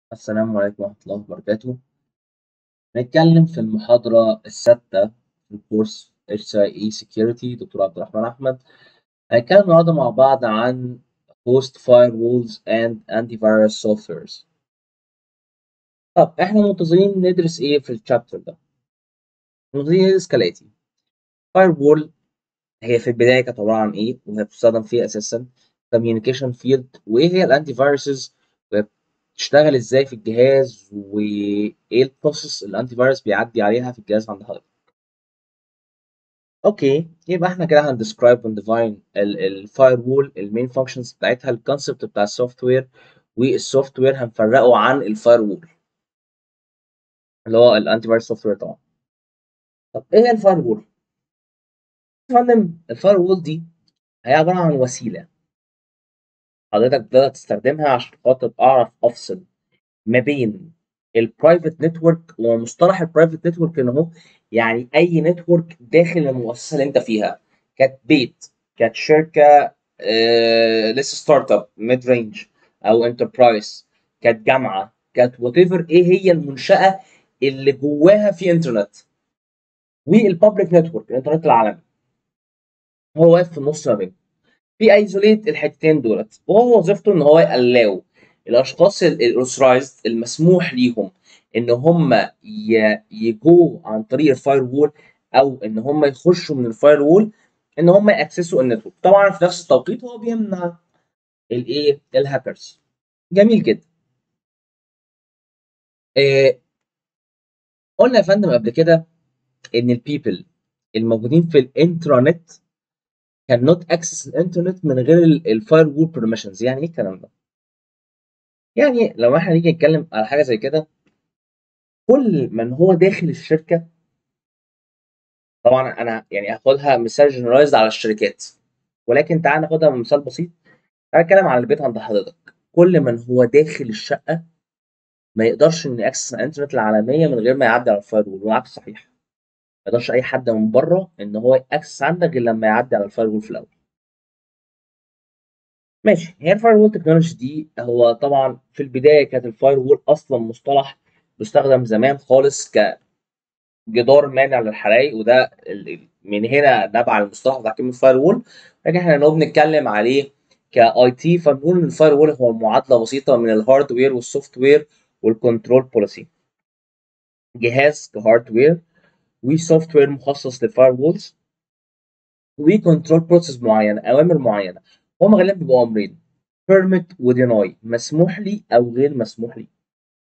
السلام عليكم ورحمة الله وبركاته هنتكلم في المحاضرة السادسة في الكورس HCIE Security دكتور عبد الرحمن أحمد هنتكلم النهاردة مع بعض عن Host Firewalls and Antivirus Softwares طب احنا منتظرين ندرس ايه في الشابتر ده؟ منتظرين ندرس كالآتي Firewall هي في البداية كانت عبارة عن ايه وهي بتستخدم فيه أساسا Communication Field وايه هي الأنتي فيروسز بتشتغل ازاي في الجهاز وايه البروسيس الانتي فيروس بيعدي عليها في الجهاز عند حضرتك اوكي يبقى احنا كده هندسكرايب ونديفاين الفاير وول المين فانكشنز بتاعتها الكونسبت بتاع السوفت وير والسوفت وير هنفرقه عن الفاير وول اللي هو الانتي فيروس سوفت وير طبعا طب ايه هي الفاير وول؟ يا فندم الفاير وول دي هي عباره عن وسيله حضرتك تقدر تستخدمها عشان خاطر اعرف افصل ما بين البرايفت نتورك ومصطلح البرايفت نتورك ان هو يعني اي نتورك داخل المؤسسه اللي انت فيها كانت بيت كانت شركه آه لسه ستارت اب ميد رينج او انتربرايز كانت جامعه كانت وات ايفر ايه هي المنشاه اللي جواها في انترنت والبابليك نتورك الانترنت العالمي هو واقف في النص ما بينهم في ايزوليت الحتتين دولت وهو وظيفته ان هو يقلاو الاشخاص الاوثرايزد المسموح ليهم ان هم يجوا عن طريق الفاير وول او ان هم يخشوا من الفاير وول ان هم ياكسسوا النتورك طبعا في نفس التوقيت هو بيمنع الايه الهاكرز جميل جدا إيه قلنا يا فندم قبل كده ان البيبل الموجودين في الانترانت كان نوت اكسس الانترنت من غير الفاير وول بيرميشنز يعني ايه الكلام ده يعني لو احنا نيجي نتكلم على حاجه زي كده كل من هو داخل الشركه طبعا انا يعني هاخدها مثال جنرالايزد على الشركات ولكن تعال ناخدها بمثال بسيط تعال نتكلم على البيت عند حضرتك كل من هو داخل الشقه ما يقدرش ان ياكسس الانترنت العالميه من غير ما يعدي على الفاير وول والعكس صحيح ما يقدرش اي حد من بره ان هو ياكسس عندك غير لما يعدي على الفاير وول في الاول ماشي هي الفاير وول تكنولوجي دي هو طبعا في البدايه كانت الفاير وول اصلا مصطلح بيستخدم زمان خالص كجدار مانع للحرائق وده من هنا نبع المصطلح بتاع كلمه فاير وول لكن احنا لو بنتكلم عليه كاي تي فبنقول ان الفاير وول هو معادله بسيطه من الهاردوير والسوفت وير والكنترول بوليسي جهاز كهاردوير وسوفت وير مخصص للفاير وولز وكنترول بروسيس معينه اوامر معينه هما غالبا بيبقوا امرين بيرميت وديناي مسموح لي او غير مسموح لي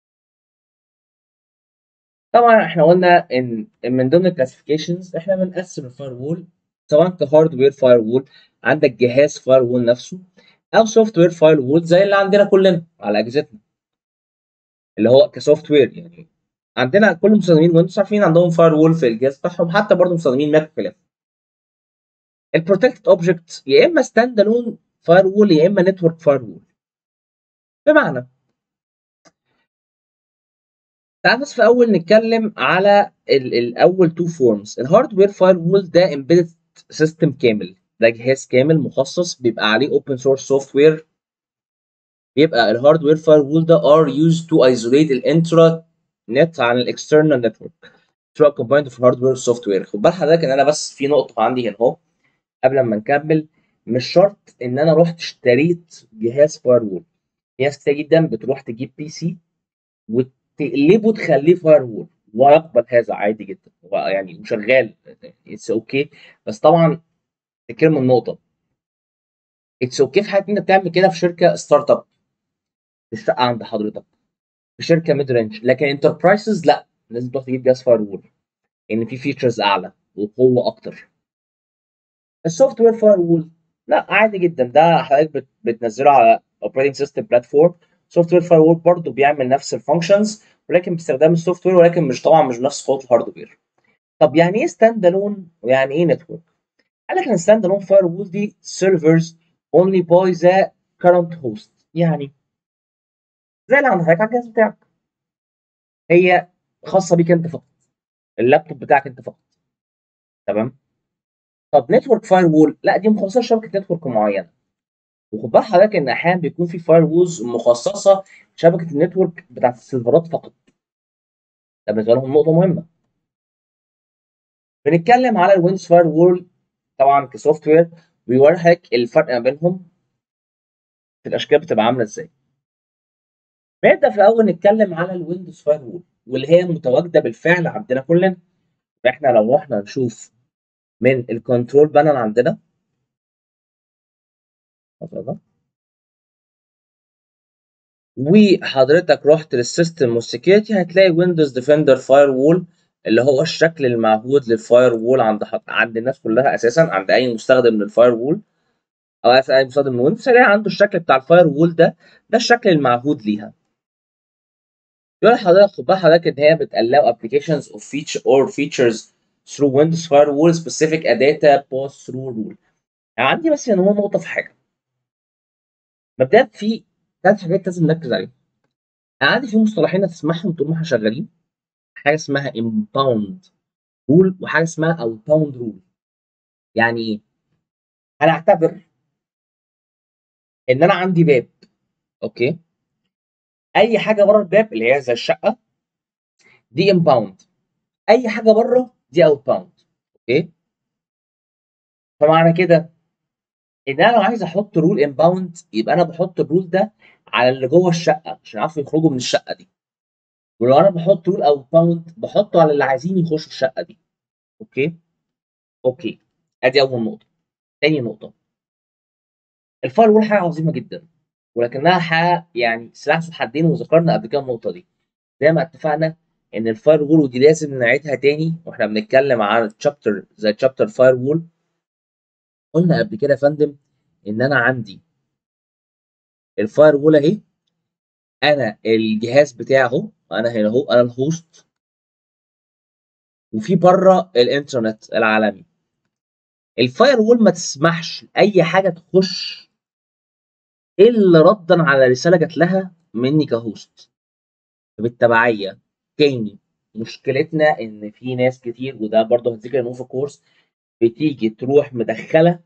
طبعا احنا قلنا ان من ضمن الكلاسيفيكيشنز احنا بنقسم الفاير وول سواء كهاردوير فاير وول عندك جهاز فاير وول نفسه او سوفت وير فاير وول زي اللي عندنا كلنا على اجهزتنا اللي هو كسوفت وير يعني عندنا كل مستخدمين ويندوز عارفين عندهم فاير وول في الجهاز بتاعهم حتى برضه مستخدمين ماك وكلام البروتكتد اوبجكت يا اما ستاند الون فاير وول يا اما نتورك فاير وول بمعنى تعال بس في الاول نتكلم على الاول تو فورمز الهاردوير فاير وول ده امبيدد سيستم كامل ده جهاز كامل مخصص بيبقى عليه اوبن سورس سوفت وير بيبقى الهاردوير فاير وول ده ار يوز تو ايزوليت الانترا نت عن الاكسترنال نتورك through a combined of hardware سوفت وير خد بال حضرتك ان انا بس في نقطه عندي هنا اهو قبل ما نكمل مش شرط ان انا رحت اشتريت جهاز فاير وول في ناس كتير جدا بتروح تجيب بي سي وتقلبه تخليه فاير وول ويقبل هذا عادي جدا يعني وشغال اتس اوكي okay. بس طبعا تكرم النقطه اتس اوكي okay في حاجه انت بتعمل كده في شركه ستارت اب في الشقه عند حضرتك في شركه ميد رينج لكن انتربرايزز لا لازم تروح تجيب جهاز فاير وول ان في فيتشرز اعلى وقوه اكتر السوفت وير فاير وول لا عادي جدا ده حضرتك بتنزله على اوبريتنج سيستم بلاتفورم سوفت وير فاير وول برضه بيعمل نفس الفانكشنز ولكن باستخدام السوفت وير ولكن مش طبعا مش بنفس قوه الهاردوير طب يعني ايه ستاند الون ويعني ايه نتورك قال لك ان ستاند الون فاير وول دي سيرفرز اونلي باي ذا كرنت هوست يعني زي اللي عند حضرتك على الجهاز بتاعك هي خاصه بيك انت فقط اللابتوب بتاعك انت فقط تمام طب نتورك فاير وول لا دي مخصصه لشبكه نتورك معينه وخد بال حضرتك ان احيانا بيكون في فاير وولز مخصصه شبكه النتورك بتاعت السيرفرات فقط ده بالنسبه لهم نقطه مهمه بنتكلم على الويندوز فاير وول طبعا كسوفت وير بيوري لك الفرق ما بينهم في الاشكال بتبقى عامله ازاي نبدا في الاول نتكلم على الويندوز فاير وول واللي هي متواجده بالفعل عندنا كلنا احنا لو رحنا نشوف من الكنترول بانل عندنا وحضرتك رحت للسيستم والسكيورتي هتلاقي ويندوز ديفندر فاير وول اللي هو الشكل المعهود للفاير وول عند عند الناس كلها اساسا عند اي مستخدم للفاير وول او اي مستخدم من ويندوز هيلاقي عنده الشكل بتاع الفاير وول ده ده الشكل المعهود ليها يقول لحضرتك خد بال حضرتك ان هي بتقلقوا applications of feature or features through Windows firewall specific a data pass through rule يعني عندي بس ان هو نقطه في حاجه مبدئيا في ثلاث حاجات لازم نركز عليهم انا عندي في مصطلحين هتسمعهم طول ما احنا شغالين حاجه اسمها impound rule وحاجه اسمها outbound rule يعني ايه هنعتبر ان انا عندي باب اوكي اي حاجه بره الباب اللي هي زي الشقه دي امباوند اي حاجه بره دي اوت باوند اوكي فمعنى كده ان انا لو عايز احط رول امباوند يبقى انا بحط الرول ده على اللي جوه الشقه عشان يعرفوا يخرجوا من الشقه دي ولو انا بحط رول اوت باوند بحطه على اللي عايزين يخشوا الشقه دي اوكي اوكي ادي اول نقطه تاني نقطه الفاير وول حاجه عظيمه جدا ولكنها حاجه يعني سلاح ذو حدين وذكرنا قبل كده النقطه دي زي ما اتفقنا ان الفاير وول ودي لازم نعيدها تاني واحنا بنتكلم عن تشابتر زي تشابتر فاير وول قلنا قبل كده يا فندم ان انا عندي الفاير وول اهي انا الجهاز بتاعي اهو انا هنا اهو انا الهوست وفي بره الانترنت العالمي الفاير وول ما تسمحش لاي حاجه تخش الا ردا على رساله جات لها مني كهوست بالتبعيه تاني مشكلتنا ان في ناس كتير وده برضه هتذكر انه في الكورس بتيجي تروح مدخله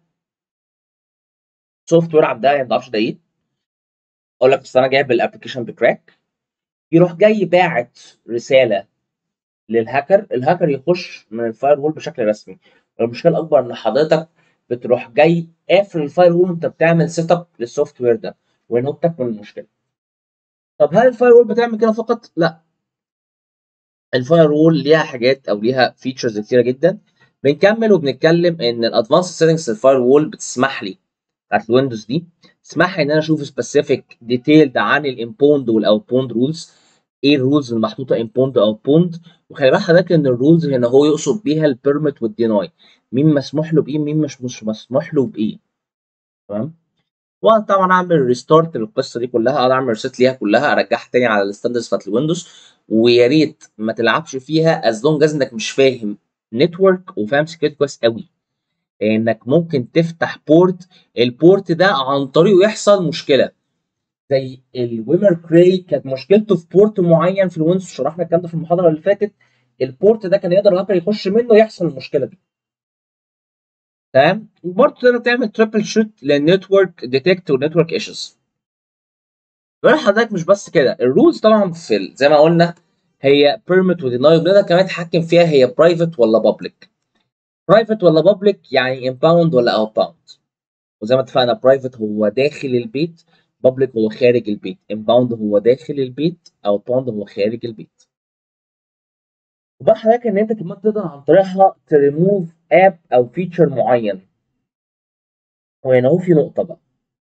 سوفت وير عندها ما تعرفش ده ايه اقول لك بس انا جايب الابلكيشن بكراك يروح جاي باعت رساله للهاكر الهاكر يخش من الفاير وول بشكل رسمي المشكله الاكبر ان حضرتك بتروح جاي قافل الفاير وول وانت بتعمل سيت اب للسوفت وير ده وينهبتك من المشكله طب هل الفاير وول بتعمل كده فقط؟ لا الفاير وول ليها حاجات او ليها فيتشرز كتيره جدا بنكمل وبنتكلم ان الادفانس سيتنجز الفاير وول بتسمح لي بتاعت الويندوز دي تسمح لي ان انا اشوف سبيسيفيك ديتيلد عن الامبوند والاوتبوند رولز ايه الرولز المحطوطه امبوند او اوتبوند وخلي بالك حضرتك ان الرولز هنا هو يقصد بيها البيرميت والديناي مين مسموح له بايه مين مش مش مسموح له بايه تمام وطبعا اعمل ريستارت للقصه دي كلها اقدر اعمل ريست ليها كلها ارجعها تاني على الستاندرز بتاعت الويندوز ويا ريت ما تلعبش فيها از لونج از انك مش فاهم نتورك وفاهم سكيورتي كويس قوي انك ممكن تفتح بورت البورت ده عن طريقه يحصل مشكله زي الويمر كراي كانت مشكلته في بورت معين في الويندوز شرحنا الكلام ده في المحاضره اللي فاتت البورت ده كان يقدر الهاكر يخش منه يحصل المشكله دي تمام وبرضه تقدر تعمل تريبل شوت للنتورك ديتكت والنتورك ايشوز بقول حضرتك مش بس كده الرولز طبعا في زي ما قلنا هي بيرميت وديناي بنقدر كمان نتحكم فيها هي برايفت ولا بابليك برايفت ولا بابليك يعني امباوند ولا اوت باوند وزي ما اتفقنا برايفت هو داخل البيت بابليك هو خارج البيت امباوند هو داخل البيت اوت باوند هو خارج البيت وبقى حضرتك ان انت كمان تقدر عن طريقها تريموف اب او فيتشر معين وهنا اهو في نقطه بقى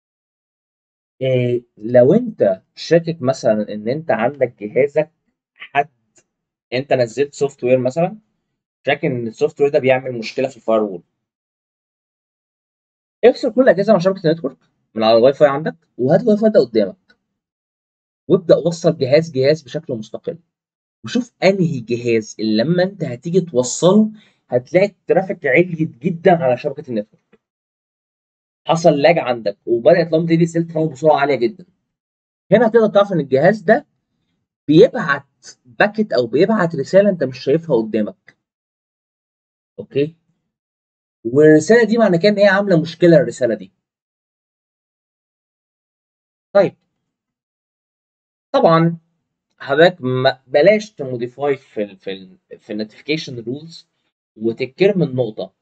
إيه لو انت شاكك مثلا ان انت عندك جهازك حد انت نزلت سوفت وير مثلا شاكك ان السوفت وير ده بيعمل مشكله في الفاير وول افصل كل الاجهزه مع شبكه النتورك من على الواي فاي عندك وهات الواي فاي ده قدامك وابدا وصل جهاز جهاز بشكل مستقل وشوف انهي جهاز اللي لما انت هتيجي توصله هتلاقي الترافيك عالي جدا على شبكه النتورك حصل لاج عندك وبدات لما تيجي سيلت فاهم بسرعه عاليه جدا هنا هتقدر تعرف ان الجهاز ده بيبعت باكت او بيبعت رساله انت مش شايفها قدامك اوكي والرساله دي معنى كده ان هي عامله مشكله الرساله دي طيب طبعا حضرتك ما بلاش تموديفاي في ال في ال في النوتيفيكيشن رولز وتكر من نقطه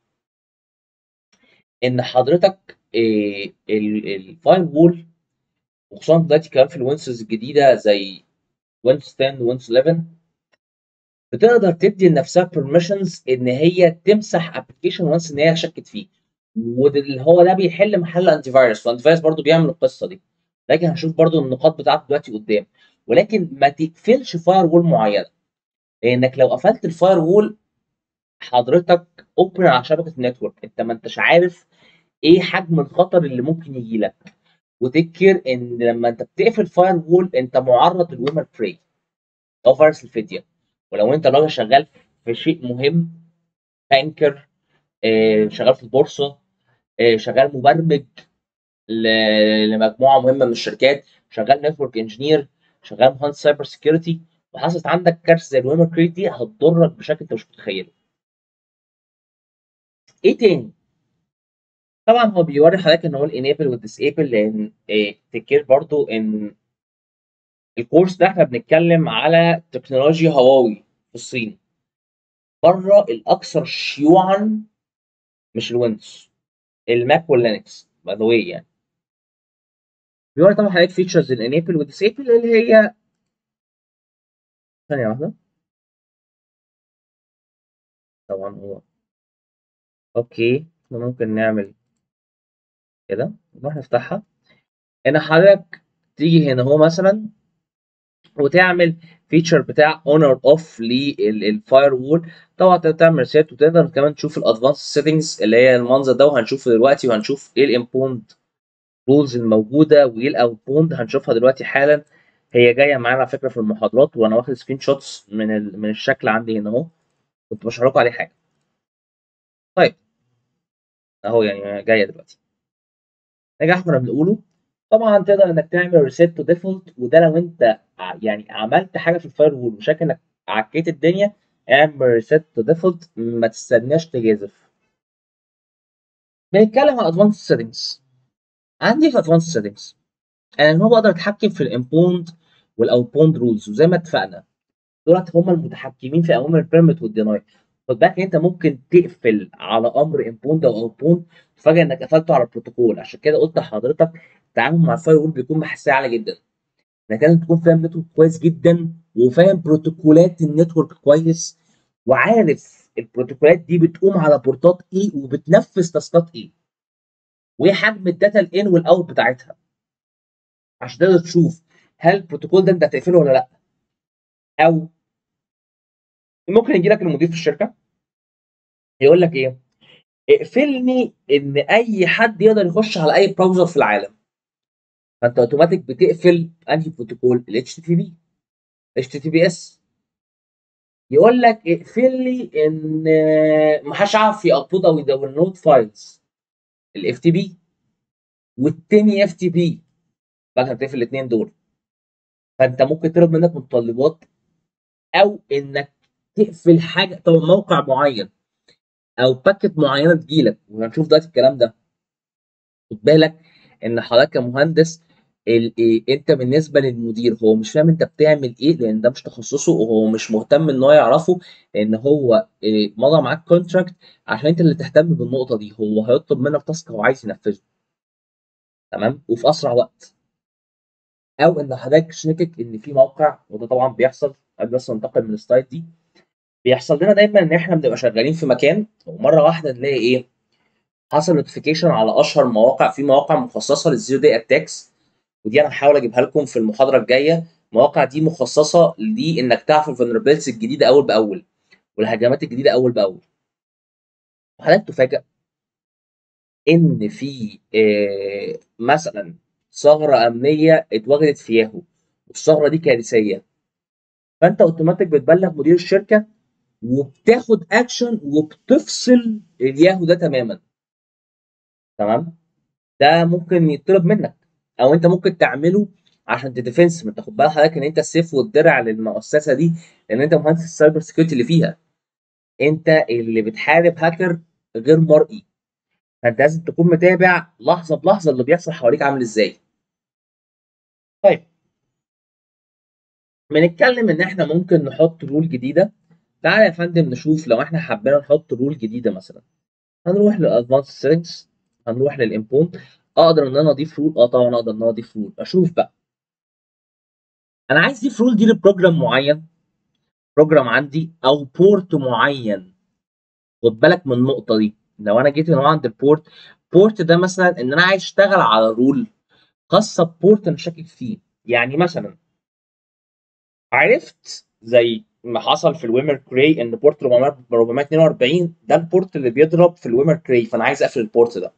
ان حضرتك الفاير وول وخصوصا دلوقتي كمان في الوينسز الجديده زي وينس 10 وينس 11 بتقدر تدي لنفسها بيرميشنز ان هي تمسح ابلكيشن وانس ان هي شكت فيه واللي هو ده بيحل محل انتي فيروس والانتي فيروس برضه بيعمل القصه دي لكن هنشوف برضه النقاط بتاعته دلوقتي قدام ولكن ما تقفلش فاير وول معينه لانك لو قفلت الفاير وول حضرتك اوبن على شبكه النتورك انت ما انتش عارف ايه حجم الخطر اللي ممكن يجي لك وتذكر ان لما انت بتقفل فاير وول انت معرض للويمر فري او فيروس الفديه ولو انت راجل شغال في شيء مهم بانكر آه، شغال في البورصه آه، شغال مبرمج لمجموعه مهمه من الشركات شغال نتورك انجينير شغال مهندس سايبر سكيورتي وحصلت عندك كارثه زي الويمر كريت دي هتضرك بشكل انت مش متخيله. ايه تاني؟ طبعا هو بيوري حضرتك ان هو الانيبل والديسيبل لان إيه تفتكر برضو ان الكورس ده احنا بنتكلم على تكنولوجيا هواوي في الصين بره الاكثر شيوعا مش الويندوز الماك واللينكس باي ذا واي يعني بيوري طبعا حضرتك فيتشرز الانيبل والديسيبل اللي هي ثانية واحدة طبعا هو اوكي احنا ممكن نعمل كده نروح نفتحها هنا حضرتك تيجي هنا هو مثلا وتعمل فيتشر بتاع اونر اوف للفاير وول طبعا تقدر تعمل سيت وتقدر كمان تشوف الادفانس سيتنجز اللي هي المنظر ده وهنشوفه دلوقتي وهنشوف ايه الامبوند رولز الموجوده وايه الاوتبوند هنشوفها دلوقتي حالا هي جايه معانا على فكره في المحاضرات وانا واخد سكرين شوتس من ال... من الشكل عندي هنا اهو كنت بشرح لكم عليه حاجه طيب اهو يعني جايه دلوقتي نجاح كنا بنقوله طبعا تقدر انك تعمل ريسيت تو ديفولت وده لو انت يعني عملت حاجه في الفاير وول وشاك انك عكيت الدنيا اعمل ريسيت تو ديفولت ما تستناش تجازف بنتكلم عن ادفانس سيتنجز عندي في ادفانس سيتنجز انا هو بقدر اتحكم في الانبوند والاوتبوند رولز وزي ما اتفقنا دولت هم المتحكمين في اوامر البيرميت والديناي خد بالك انت ممكن تقفل على امر انبوند او اوتبوند تفاجئ انك قفلته على البروتوكول عشان كده قلت لحضرتك التعامل مع الفاير وول بيكون بحساسيه عاليه جدا انك لازم تكون فاهم نتورك كويس جدا وفاهم بروتوكولات النتورك كويس وعارف البروتوكولات دي بتقوم على بورتات ايه وبتنفذ تاسكات ايه وايه حجم الداتا الان والاوت بتاعتها عشان تقدر تشوف هل البروتوكول ده انت هتقفله ولا لا او ممكن يجي لك المدير في الشركه يقول لك ايه اقفلني ان اي حد يقدر يخش على اي براوزر في العالم فانت اوتوماتيك بتقفل انهي بروتوكول ال HTTP HTTPS يقول لك اقفل لي ان ما حدش عارف يابلود او يداونلود فايلز الاف تي بي والتاني اف تي بي بعد تقفل الاثنين دول فانت ممكن تطلب منك متطلبات او انك تقفل حاجه طب موقع معين او باكت معينه تجيلك وهنشوف دلوقتي الكلام ده خد بالك ان حضرتك كمهندس إيه انت بالنسبه للمدير هو مش فاهم انت بتعمل ايه لان ده مش تخصصه وهو مش مهتم ان هو يعرفه لان هو إيه مضى معاك كونتراكت عشان انت اللي تهتم بالنقطه دي هو هيطلب منك تاسك هو عايز ينفذه تمام وفي اسرع وقت او ان حضرتك شاكك ان في موقع وده طبعا بيحصل قبل بس ننتقل من السلايد دي بيحصل لنا دايما ان احنا بنبقى شغالين في مكان ومره واحده نلاقي ايه حصل نوتيفيكيشن على اشهر مواقع في مواقع مخصصه للزيرو دي اتاكس ودي انا هحاول اجيبها لكم في المحاضره الجايه المواقع دي مخصصه لانك تعرف الفولنربيلتيز الجديده اول باول والهجمات الجديده اول باول وحضرتك تفاجئ ان في آه مثلا ثغره امنيه اتوجدت في ياهو والثغره دي كارثيه فانت اوتوماتيك بتبلغ مدير الشركه وبتاخد اكشن وبتفصل الياهو ده تماما تمام ده ممكن يطلب منك او انت ممكن تعمله عشان تديفنس ما تاخد بالك حضرتك ان انت السيف والدرع للمؤسسه دي لان انت مهندس السايبر سكيورتي اللي فيها انت اللي بتحارب هاكر غير مرئي فانت لازم تكون متابع لحظه بلحظه اللي بيحصل حواليك عامل ازاي طيب بنتكلم ان احنا ممكن نحط رول جديده تعالى يا فندم نشوف لو احنا حبينا نحط رول جديده مثلا هنروح للادفانس سيتنجز هنروح للامبونت اقدر ان انا اضيف رول اه طبعا اقدر ان انا اضيف رول اشوف بقى انا عايز اضيف رول دي لبروجرام معين بروجرام عندي او بورت معين خد بالك من النقطه دي لو انا جيت هنا عند البورت بورت ده مثلا ان انا عايز اشتغل على رول خاصه ببورت انا شاكك فيه يعني مثلا عرفت زي ما حصل في الويمر كري ان بورت 442 ده البورت اللي بيضرب في الويمر كري فانا عايز اقفل البورت ده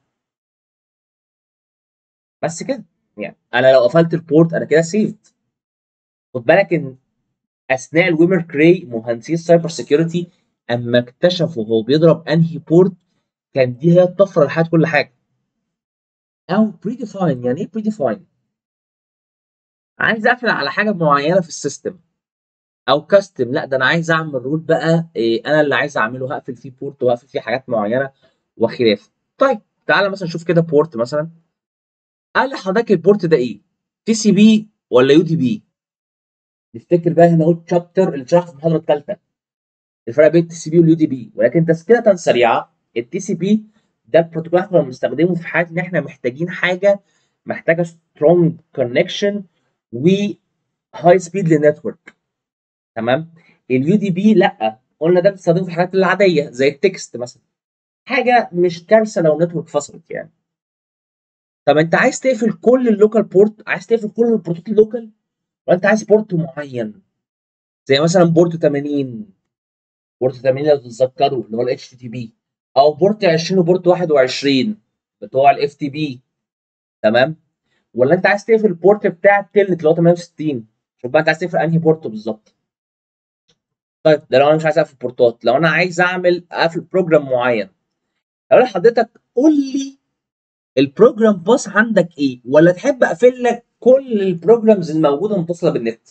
بس كده يعني انا لو قفلت البورت انا كده سيفد خد بالك ان اثناء الويمر كري مهندسين السايبر سيكيورتي اما اكتشفوا هو بيضرب انهي بورت كان دي هي الطفره لحد كل حاجه او بريديفاين يعني ايه بريديفاين عايز اقفل على حاجه معينه في السيستم او كاستم لا ده انا عايز اعمل رول بقى إيه انا اللي عايز اعمله هقفل فيه بورت وهقفل فيه حاجات معينه وخلافه طيب تعالى مثلا نشوف كده بورت مثلا قال لحضرتك البورت ده ايه تي سي بي ولا يو دي بي نفتكر بقى هنا قلت شابتر اللي اتشرح في المحاضره الثالثه الفرق بين التي سي بي واليو دي بي ولكن تذكره سريعه التي سي بي ده البروتوكول احنا بنستخدمه في حاله ان احنا محتاجين حاجه محتاجه سترونج كونكشن و هاي سبيد للنتورك تمام اليو دي بي لا قلنا ده بنستخدمه في الحاجات العاديه زي التكست مثلا حاجه مش كارثه لو النتورك فصلت يعني طب انت عايز تقفل كل اللوكال بورت عايز تقفل كل البورتات اللوكال ولا انت عايز بورت معين زي مثلا بورت 80 بورت 80 لو تتذكروا اللي هو الاتش تي تي بي او بورت 20 وبورت 21 بتوع الاف تي بي تمام ولا انت عايز تقفل البورت بتاع التلت اللي هو 68 شوف بقى انت عايز تقفل انهي بورت بالظبط طيب ده لو انا مش عايز اقفل بورتات لو انا عايز اعمل اقفل بروجرام معين اقول لحضرتك قول لي البروجرام باص عندك ايه ولا تحب اقفل لك كل البروجرامز الموجوده متصله بالنت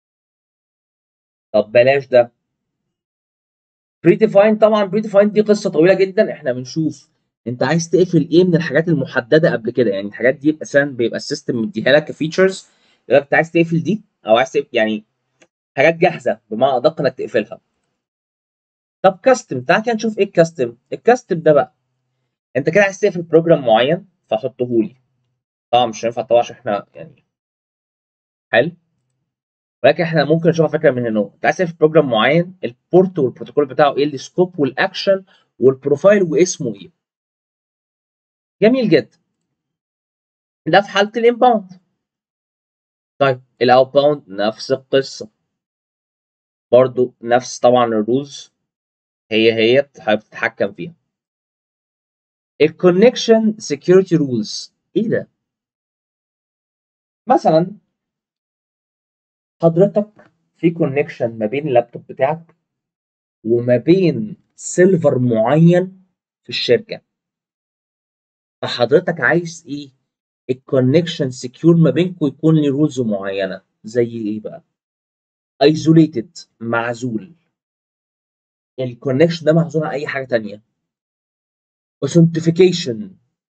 طب بلاش ده بريديفاين طبعا بريديفاين دي قصه طويله جدا احنا بنشوف انت عايز تقفل ايه من الحاجات المحدده قبل كده يعني الحاجات دي اساسا بيبقى السيستم مديها لك كفيتشرز يقول لك انت عايز تقفل دي او عايز تقفل يعني حاجات جاهزه بمعنى ادق انك تقفلها طب كاستم تعال كده نشوف ايه الكاستم الكاستم ده بقى انت كده عايز تقفل بروجرام معين فحطه لي طبعا مش هينفع طبعا عشان احنا يعني حلو ولكن احنا ممكن نشوفها فكره من هنا انت عايز تقفل بروجرام معين البورت والبروتوكول بتاعه ايه السكوب والاكشن والبروفايل واسمه ايه جميل جدا ده في حاله الانباوند طيب الاوت باوند نفس القصه برضو نفس طبعا الرولز هي هي بتتحكم فيها الكونكشن سكيورتي رولز ايه ده مثلا حضرتك في كونكشن ما بين اللابتوب بتاعك وما بين سيرفر معين في الشركه فحضرتك عايز ايه الكونكشن سكيور ما بينكم يكون ليه رولز معينه زي ايه بقى ايزوليتد معزول الكونكشن ده معزول عن اي حاجه تانية اوثنتيفيكيشن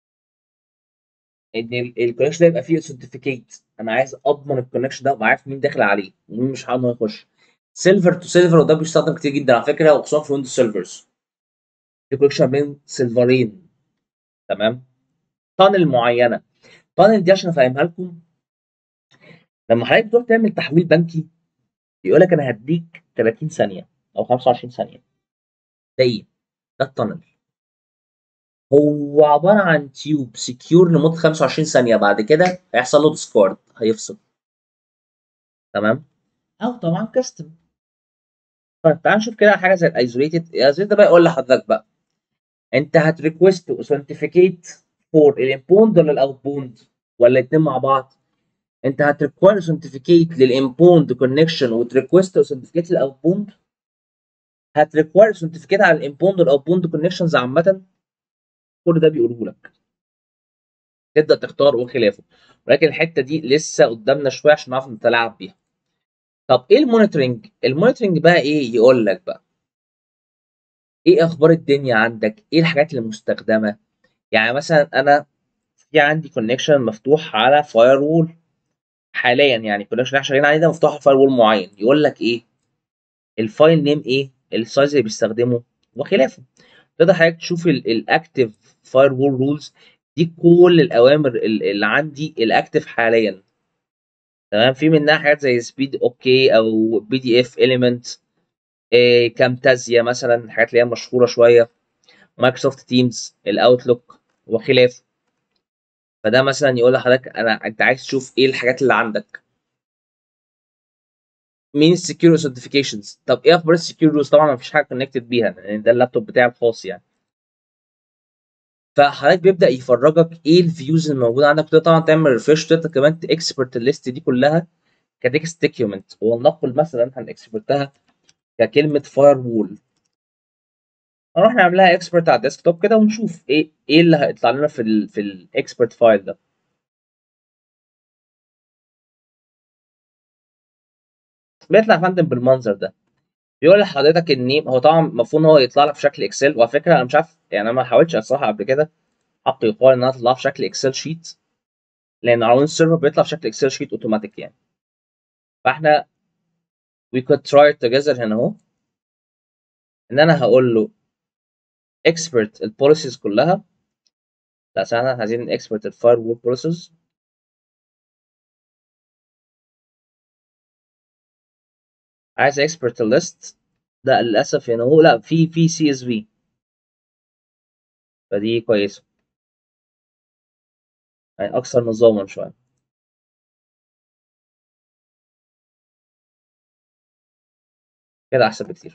ان الكونكشن ده يبقى فيه اوثنتيفيكيت انا عايز اضمن الكونكشن ده وعارف مين داخل عليه ومين مش عارف يخش سيلفر تو سيلفر وده بيستخدم كتير جدا على فكره وخصوصا في ويندوز سيرفرز في كونكشن بين سيلفرين تمام تانل معينه تانل دي عشان افهمها لكم لما حضرتك بتروح تعمل تحويل بنكي يقول لك انا هديك 30 ثانيه او 25 ثانيه ده ايه؟ ده التانل هو عباره عن تيوب سكيور لمده 25 ثانيه بعد كده هيحصل له ديسكارد هيفصل تمام او طبعا كاستم طيب تعال نشوف كده حاجه زي الايزوليتد الايزوليتد ده بقى يقول لحضرتك بقى انت هتريكوست اوثنتيفيكيت فور الانبوند ولا الاوتبوند ولا الاثنين مع بعض انت هتريكوير اوثنتيفيكيت للانبوند كونكشن وتريكوست اوثنتيفيكيت للاوتبوند هتريكوير اوثنتيفيكيت على الانبوند والاوتبوند كونكشنز عامه كل ده بيقوله لك تبدا تختار وخلافه ولكن الحته دي لسه قدامنا شويه عشان نعرف نتلاعب بيها طب ايه المونيتورنج المونيتورنج بقى ايه يقول لك بقى ايه اخبار الدنيا عندك ايه الحاجات اللي مستخدمه يعني مثلا انا في عندي كونكشن مفتوح على فاير وول حاليا يعني كنا احنا شغالين عليه ده مفتوح فاير وول معين يقول لك ايه الفايل نيم ايه السايز اللي بيستخدمه وخلافه تقدر حضرتك تشوف الاكتف فاير وول رولز دي كل الاوامر اللي عندي الاكتف حاليا تمام في منها حاجات زي سبيد اوكي او بي دي اف اليمنت كامتازيا مثلا الحاجات اللي هي مشهوره شويه مايكروسوفت تيمز الاوتلوك وخلافه فده مثلا يقول لحضرتك انا انت عايز تشوف ايه الحاجات اللي عندك مين السكيور سيرتيفيكيشنز طب ايه اخبار السكيور روز طبعا ما فيش حاجه كونكتد بيها لان ده اللابتوب بتاعي الخاص يعني فحضرتك بيبدا يفرجك ايه الفيوز الموجوده عندك تقدر طبعا تعمل ريفرش تقدر كمان تكسبرت الليست دي كلها كتكست دوكيومنت ولنقل مثلا هنكسبرتها ككلمه فاير وول هنروح نعملها اكسبرت على الديسكتوب كده ونشوف ايه ايه اللي هيطلع لنا في ال في الاكسبرت فايل ده بيطلع يا فندم بالمنظر ده بيقول لحضرتك النيم هو طبعا المفروض ان هو يطلع لك في شكل اكسل وعلى فكره انا مش عارف يعني انا ما حاولتش الصراحه قبل كده حق يقال ان انا اطلعها في شكل اكسل شيت لان على السيرفر بيطلع في شكل اكسل شيت اوتوماتيك يعني فاحنا we could try it together هنا اهو ان انا هقول له expert البوليسيز كلها لا احنا عايزين expert الفاير وول بوليسيز عايز expert الليست ده للاسف هنا هو لا في في سي اس في فدي كويسه يعني اكثر نظاما شويه كده احسن بكتير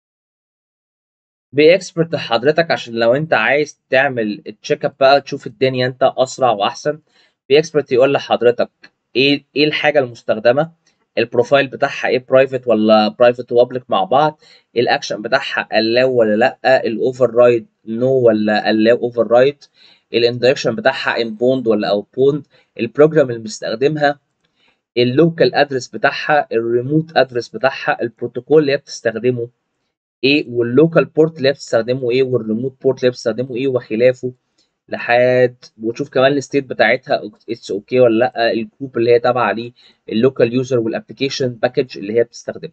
باكسبرت حضرتك عشان لو انت عايز تعمل التشيك اب بقى تشوف الدنيا انت اسرع واحسن باكسبرت يقول لحضرتك ايه ايه الحاجه المستخدمه البروفايل بتاعها ايه برايفت ولا برايفت وبابليك مع بعض الاكشن بتاعها allow ولا لا الاوفر رايد نو ولا allow اوفر رايد الاندايركشن بتاعها امبوند ولا اوبوند البروجرام اللي بيستخدمها اللوكال ادرس بتاعها الريموت ادرس بتاعها البروتوكول اللي هي بتستخدمه ايه واللوكال بورت اللي هي بتستخدمه ايه والريموت بورت اللي هي بتستخدمه ايه وخلافه لحد وتشوف كمان الستيت بتاعتها اتس اوكي ولا لا الجروب اللي هي تابعه ليه اللوكال يوزر والابلكيشن باكج اللي هي بتستخدمه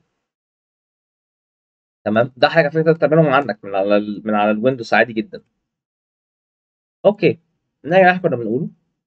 تمام ده حاجه فكره تعملهم عنك من على ال من على الويندوز عادي جدا اوكي نرجع احنا كنا بنقوله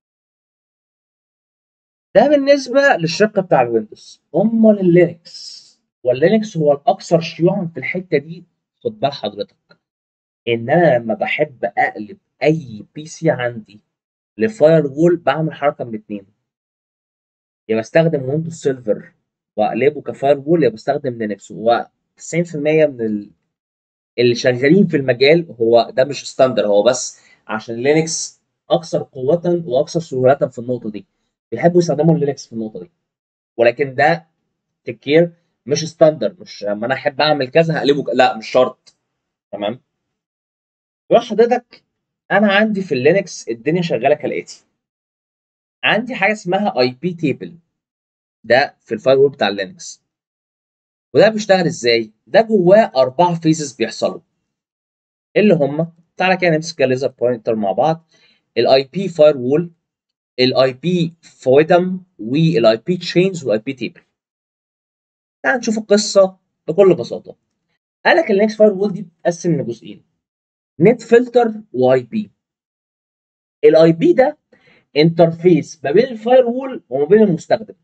ده بالنسبه للشق بتاع الويندوز امال اللينكس واللينكس هو الاكثر شيوعا في الحته دي خد بال حضرتك ان انا لما بحب اقلب اي بي سي عندي لفاير وول بعمل حركه من اتنين يا بستخدم ويندوز سيرفر واقلبه كفاير وول يا بستخدم لينكس هو 90% من ال... اللي شغالين في المجال هو ده مش ستاندر هو بس عشان لينكس اكثر قوه واكثر سهوله في النقطه دي بيحبوا يستخدموا لينكس في النقطه دي ولكن ده تكير مش ستاندر مش لما انا احب اعمل كذا هقلبه لا مش شرط تمام يبقى حضرتك انا عندي في اللينكس الدنيا شغاله كالاتي عندي حاجه اسمها اي بي تيبل ده في الفاير وول بتاع اللينكس وده بيشتغل ازاي ده جواه اربع فيزز بيحصلوا اللي هم تعالى كده نمسك الليزر بوينتر مع بعض الاي بي فاير وول الاي بي فويدم والاي بي تشينز والاي بي تيبل تعال نشوف القصه بكل بساطه قال لك اللينكس فاير وول دي بتتقسم لجزئين نت فلتر واي بي الاي بي ده انترفيس ما بين الفاير وول وما بين المستخدم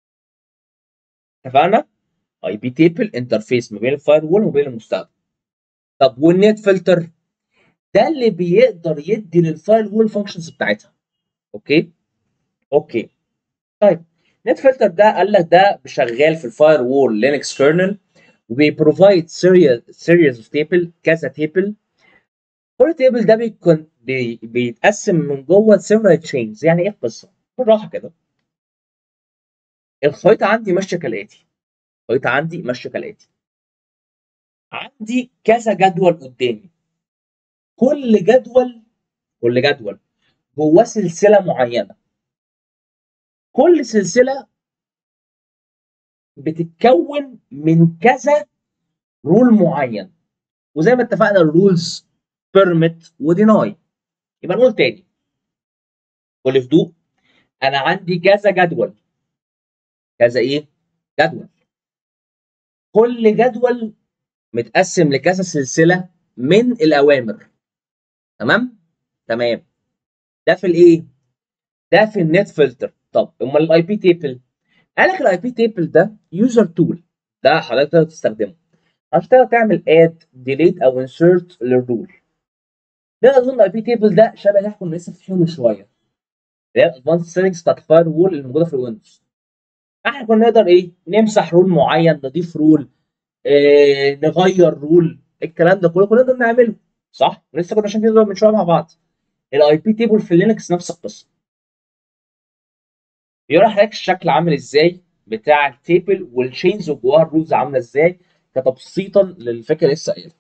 اتفقنا اي بي تيبل انترفيس ما بين الفاير وول وما بين المستخدم طب والنت فلتر ده اللي بيقدر يدي للفاير وول فانكشنز بتاعتها اوكي اوكي طيب نت فلتر ده قال لك ده شغال في الفاير وول لينكس كيرنل وبيبروفايد سيريز اوف تيبل كذا تيبل كل تيبل ده بيكون بي بيتقسم من جوه سيرفر تشينز يعني ايه القصه؟ بالراحه كده الخريطه عندي ماشيه كالاتي الخريطه عندي ماشيه كالاتي عندي كذا جدول قدامي كل جدول كل جدول جواه سلسله معينه كل سلسله بتتكون من كذا رول معين وزي ما اتفقنا الرولز بيرميت وديناي يبقى نقول تاني كل هدوء انا عندي كذا جدول كذا ايه جدول كل جدول متقسم لكذا سلسله من الاوامر تمام تمام ده في الايه ده في النت فلتر طب امال الاي بي تيبل قال لك الاي بي تيبل ده يوزر تول ده حضرتك تقدر تستخدمه عشان تقدر تعمل اد ديليت او انسرت للرول ده اظن الاي بي تيبل ده شبه اللي احنا كنا لسه فيه من شويه اللي هي الادفانس سيتنجز بتاعت الفاير وول اللي موجوده في الويندوز احنا كنا نقدر ايه نمسح رول معين نضيف رول إيه نغير رول الكلام ده كله كنا نقدر نعمله صح لسه كنا شايفين من شويه مع بعض الاي بي تيبل في لينكس نفس القصه يوري حضرتك الشكل عامل ازاي بتاع التيبل والشينز وجواها الرولز عامله ازاي كتبسيطا للفكره لسه قايلها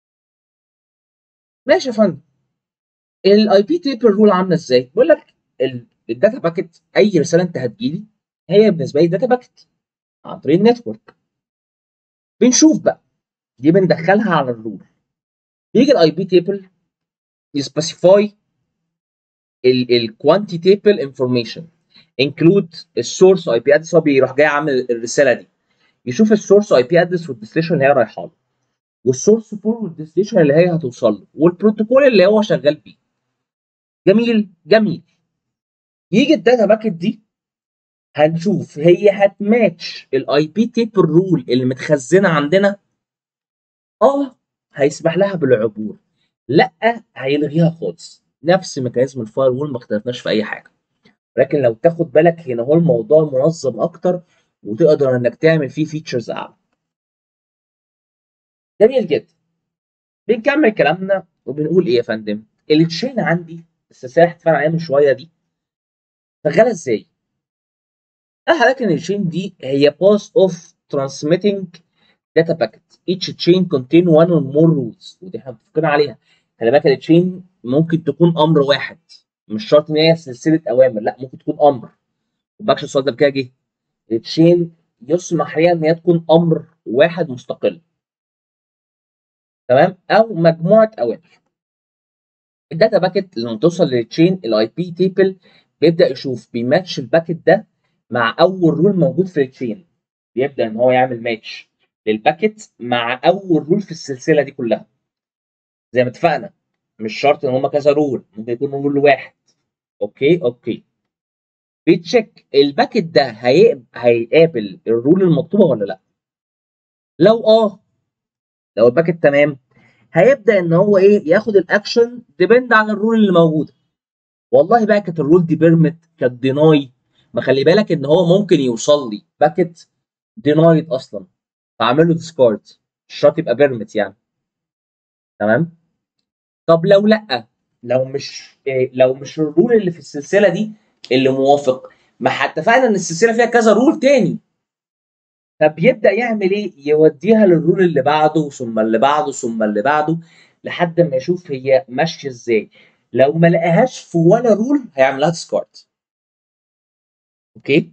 ماشي يا فندم الاي بي تيبل رول عامله ازاي بيقول لك الداتا باكيت اي رساله انت هتجيلي هي بالنسبه لي داتا باكيت عن طريق النتورك بنشوف بقى دي بندخلها على الرول بيجي الاي بي تيبل يسبيسيفاي الكوانتيتيبل انفورميشن انكلود السورس اي بي ادرس هو بيروح جاي عامل الرساله دي يشوف السورس اي بي ادرس والديستنيشن اللي هي رايحه له والسورس بول والديستنيشن اللي هي هتوصل له والبروتوكول اللي هو شغال بيه جميل جميل يجي الداتا باكيت دي هنشوف هي هتماتش الاي بي تيبل رول اللي متخزنه عندنا اه هيسمح لها بالعبور لا هيلغيها خالص نفس ميكانيزم الفاير وول ما اختلفناش في اي حاجه لكن لو تاخد بالك هنا هو الموضوع منظم اكتر وتقدر انك تعمل فيه فيتشرز اعلى جميل جدا بنكمل كلامنا وبنقول ايه يا فندم التشين عندي السلسله اللي اتفقنا عليها من شويه دي شغاله ازاي حضرتك ان التشين دي هي باس اوف ترانسميتنج داتا باكيت each chain contain one or more rules ودي احنا متفقين عليها خلي بالك التشين ممكن تكون امر واحد مش شرط ان هي سلسله اوامر لا ممكن تكون امر وباكش السؤال ده كده جه التشين يسمح ليها ان هي تكون امر واحد مستقل تمام او مجموعه اوامر الداتا باكيت لما توصل للتشين الاي بي تيبل بيبدا يشوف بيماتش الباكيت ده مع اول رول موجود في التشين بيبدا ان هو يعمل ماتش للباكيت مع اول رول في السلسله دي كلها زي ما اتفقنا مش شرط ان هما كذا رول ممكن يكون رول واحد اوكي اوكي بيتشيك الباكيت ده هي... هيقابل الرول المطلوبه ولا لا لو اه لو الباكيت تمام هيبدا ان هو ايه ياخد الاكشن ديبند على الرول اللي موجوده والله بقى كانت الرول دي بيرمت كانت ديناي ما خلي بالك ان هو ممكن يوصل لي باكيت دينايد اصلا فاعمل له ديسكارد مش شرط يبقى بيرمت يعني تمام طب لو لا لو مش إيه لو مش الرول اللي في السلسله دي اللي موافق ما اتفقنا ان السلسله فيها كذا رول تاني فبيبدا يعمل ايه يوديها للرول اللي بعده ثم اللي بعده ثم اللي بعده لحد ما يشوف هي ماشيه ازاي لو ما لقاهاش في ولا رول هيعملها ديسكارد اوكي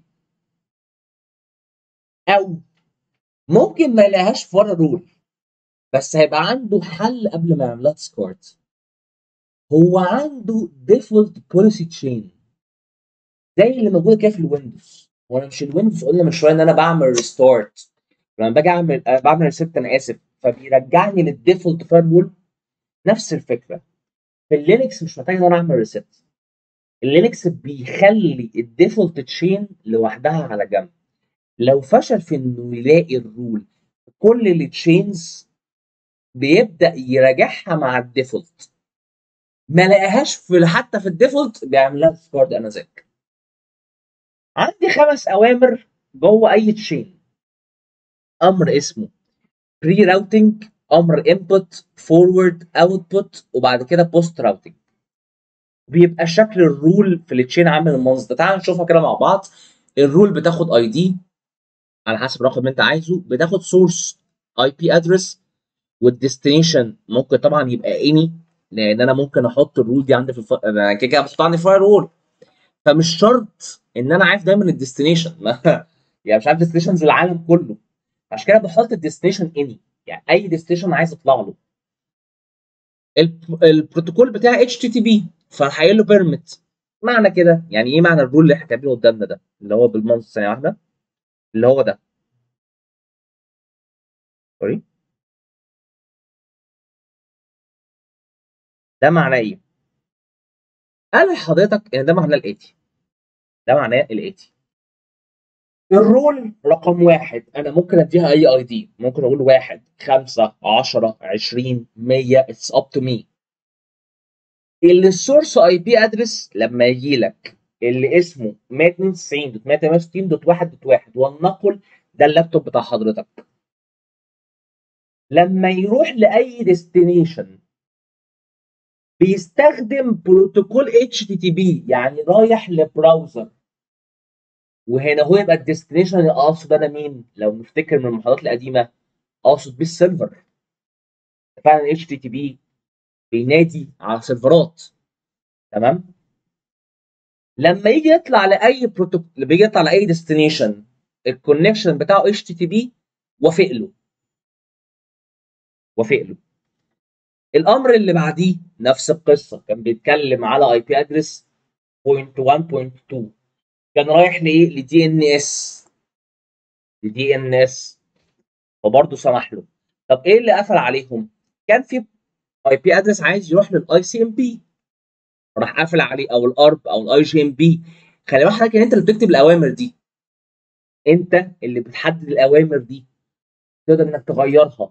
او ممكن ما يلاقيهاش في ولا رول بس هيبقى عنده حل قبل ما يعملها ديسكارد هو عنده ديفولت بوليسي تشين زي اللي موجوده كده في الويندوز وانا مش الويندوز قلنا من شويه ان انا بعمل ريستارت لما باجي اعمل بعمل ريست انا اسف فبيرجعني للديفولت فاير وول نفس الفكره في اللينكس مش محتاج ان انا اعمل ريست اللينكس بيخلي الديفولت تشين لوحدها على جنب لو فشل في انه يلاقي الرول كل التشينز بيبدا يراجعها مع الديفولت ما لقاهاش في حتى في الديفولت بيعمل لها ديسكارد انا ذاك عندي خمس اوامر جوه اي تشين امر اسمه بري راوتنج امر انبوت فورورد اوتبوت وبعد كده بوست راوتنج بيبقى شكل الرول في التشين عامل المنظر ده تعال نشوفها كده مع بعض الرول بتاخد اي دي على حسب الرقم اللي انت عايزه بتاخد سورس اي بي ادرس والديستنيشن ممكن طبعا يبقى اني لان انا ممكن احط الرول دي عندي في الف... انا كده كده بحط عندي فاير وول فمش شرط ان انا عارف دايما الديستنيشن يعني مش عارف ديستنيشنز العالم كله عشان كده بحط الديستنيشن اني يعني اي ديستنيشن عايز اطلع له البروتوكول بتاعي اتش تي تي بي فهحيل له بيرميت معنى كده يعني ايه معنى الرول اللي احنا كاتبينه قدامنا ده اللي هو بالمنص ثانيه واحده اللي هو ده سوري ده معناه ايه؟ قال لحضرتك ان ده معناه الاتي ده معناه الاتي الرول رقم واحد انا ممكن اديها اي اي دي ممكن اقول واحد خمسة عشرة عشرين مية اتس اب تو مي اللي السورس اي بي ادرس لما يجي لك اللي اسمه 192.168.1.1 ولنقل ده اللابتوب بتاع حضرتك لما يروح لاي ديستنيشن بيستخدم بروتوكول اتش تي تي بي يعني رايح لبراوزر وهنا هو يبقى الديستنيشن اقصد انا مين لو نفتكر من المحاضرات القديمه اقصد بيه السيرفر فعلا اتش تي تي بي بينادي على سيرفرات تمام لما يجي يطلع لاي بروتوكول بيجي يطلع لاي ديستنيشن الكونكشن بتاعه اتش تي تي بي وافق له وافق له الامر اللي بعديه نفس القصه كان بيتكلم على اي بي ادرس 0.1.2 كان رايح لايه لدي ان اس لدي ان اس فبرضه سمح له طب ايه اللي قفل عليهم كان في اي بي ادرس عايز يروح للاي سي ام بي راح قافل عليه او الارب او الاي جي ام بي خلي بالك حضرتك ان انت اللي بتكتب الاوامر دي انت اللي بتحدد الاوامر دي تقدر انك تغيرها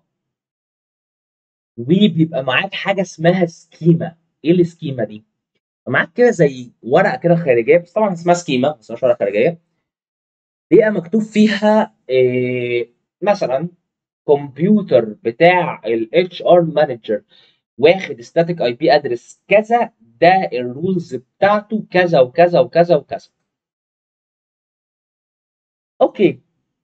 وبيبقى معاك حاجه اسمها سكيما ايه السكيما دي معاك كده زي ورقه كده خارجيه بس طبعا اسمها سكيما بس مش ورقه خارجيه بيبقى مكتوب فيها إيه مثلا كمبيوتر بتاع الاتش ار مانجر واخد ستاتيك اي بي ادرس كذا ده الرولز بتاعته كذا وكذا وكذا وكذا اوكي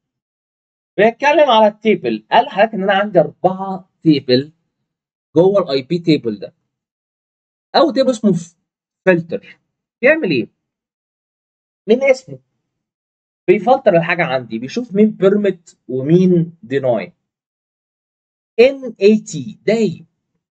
بنتكلم على التيبل قال لحضرتك ان انا عندي اربعه تيبل جوه الاي بي تيبل ده او تيبل اسمه فلتر بيعمل ايه من اسمه بيفلتر الحاجه عندي بيشوف مين بيرميت ومين ديناي ان اي تي ده ايه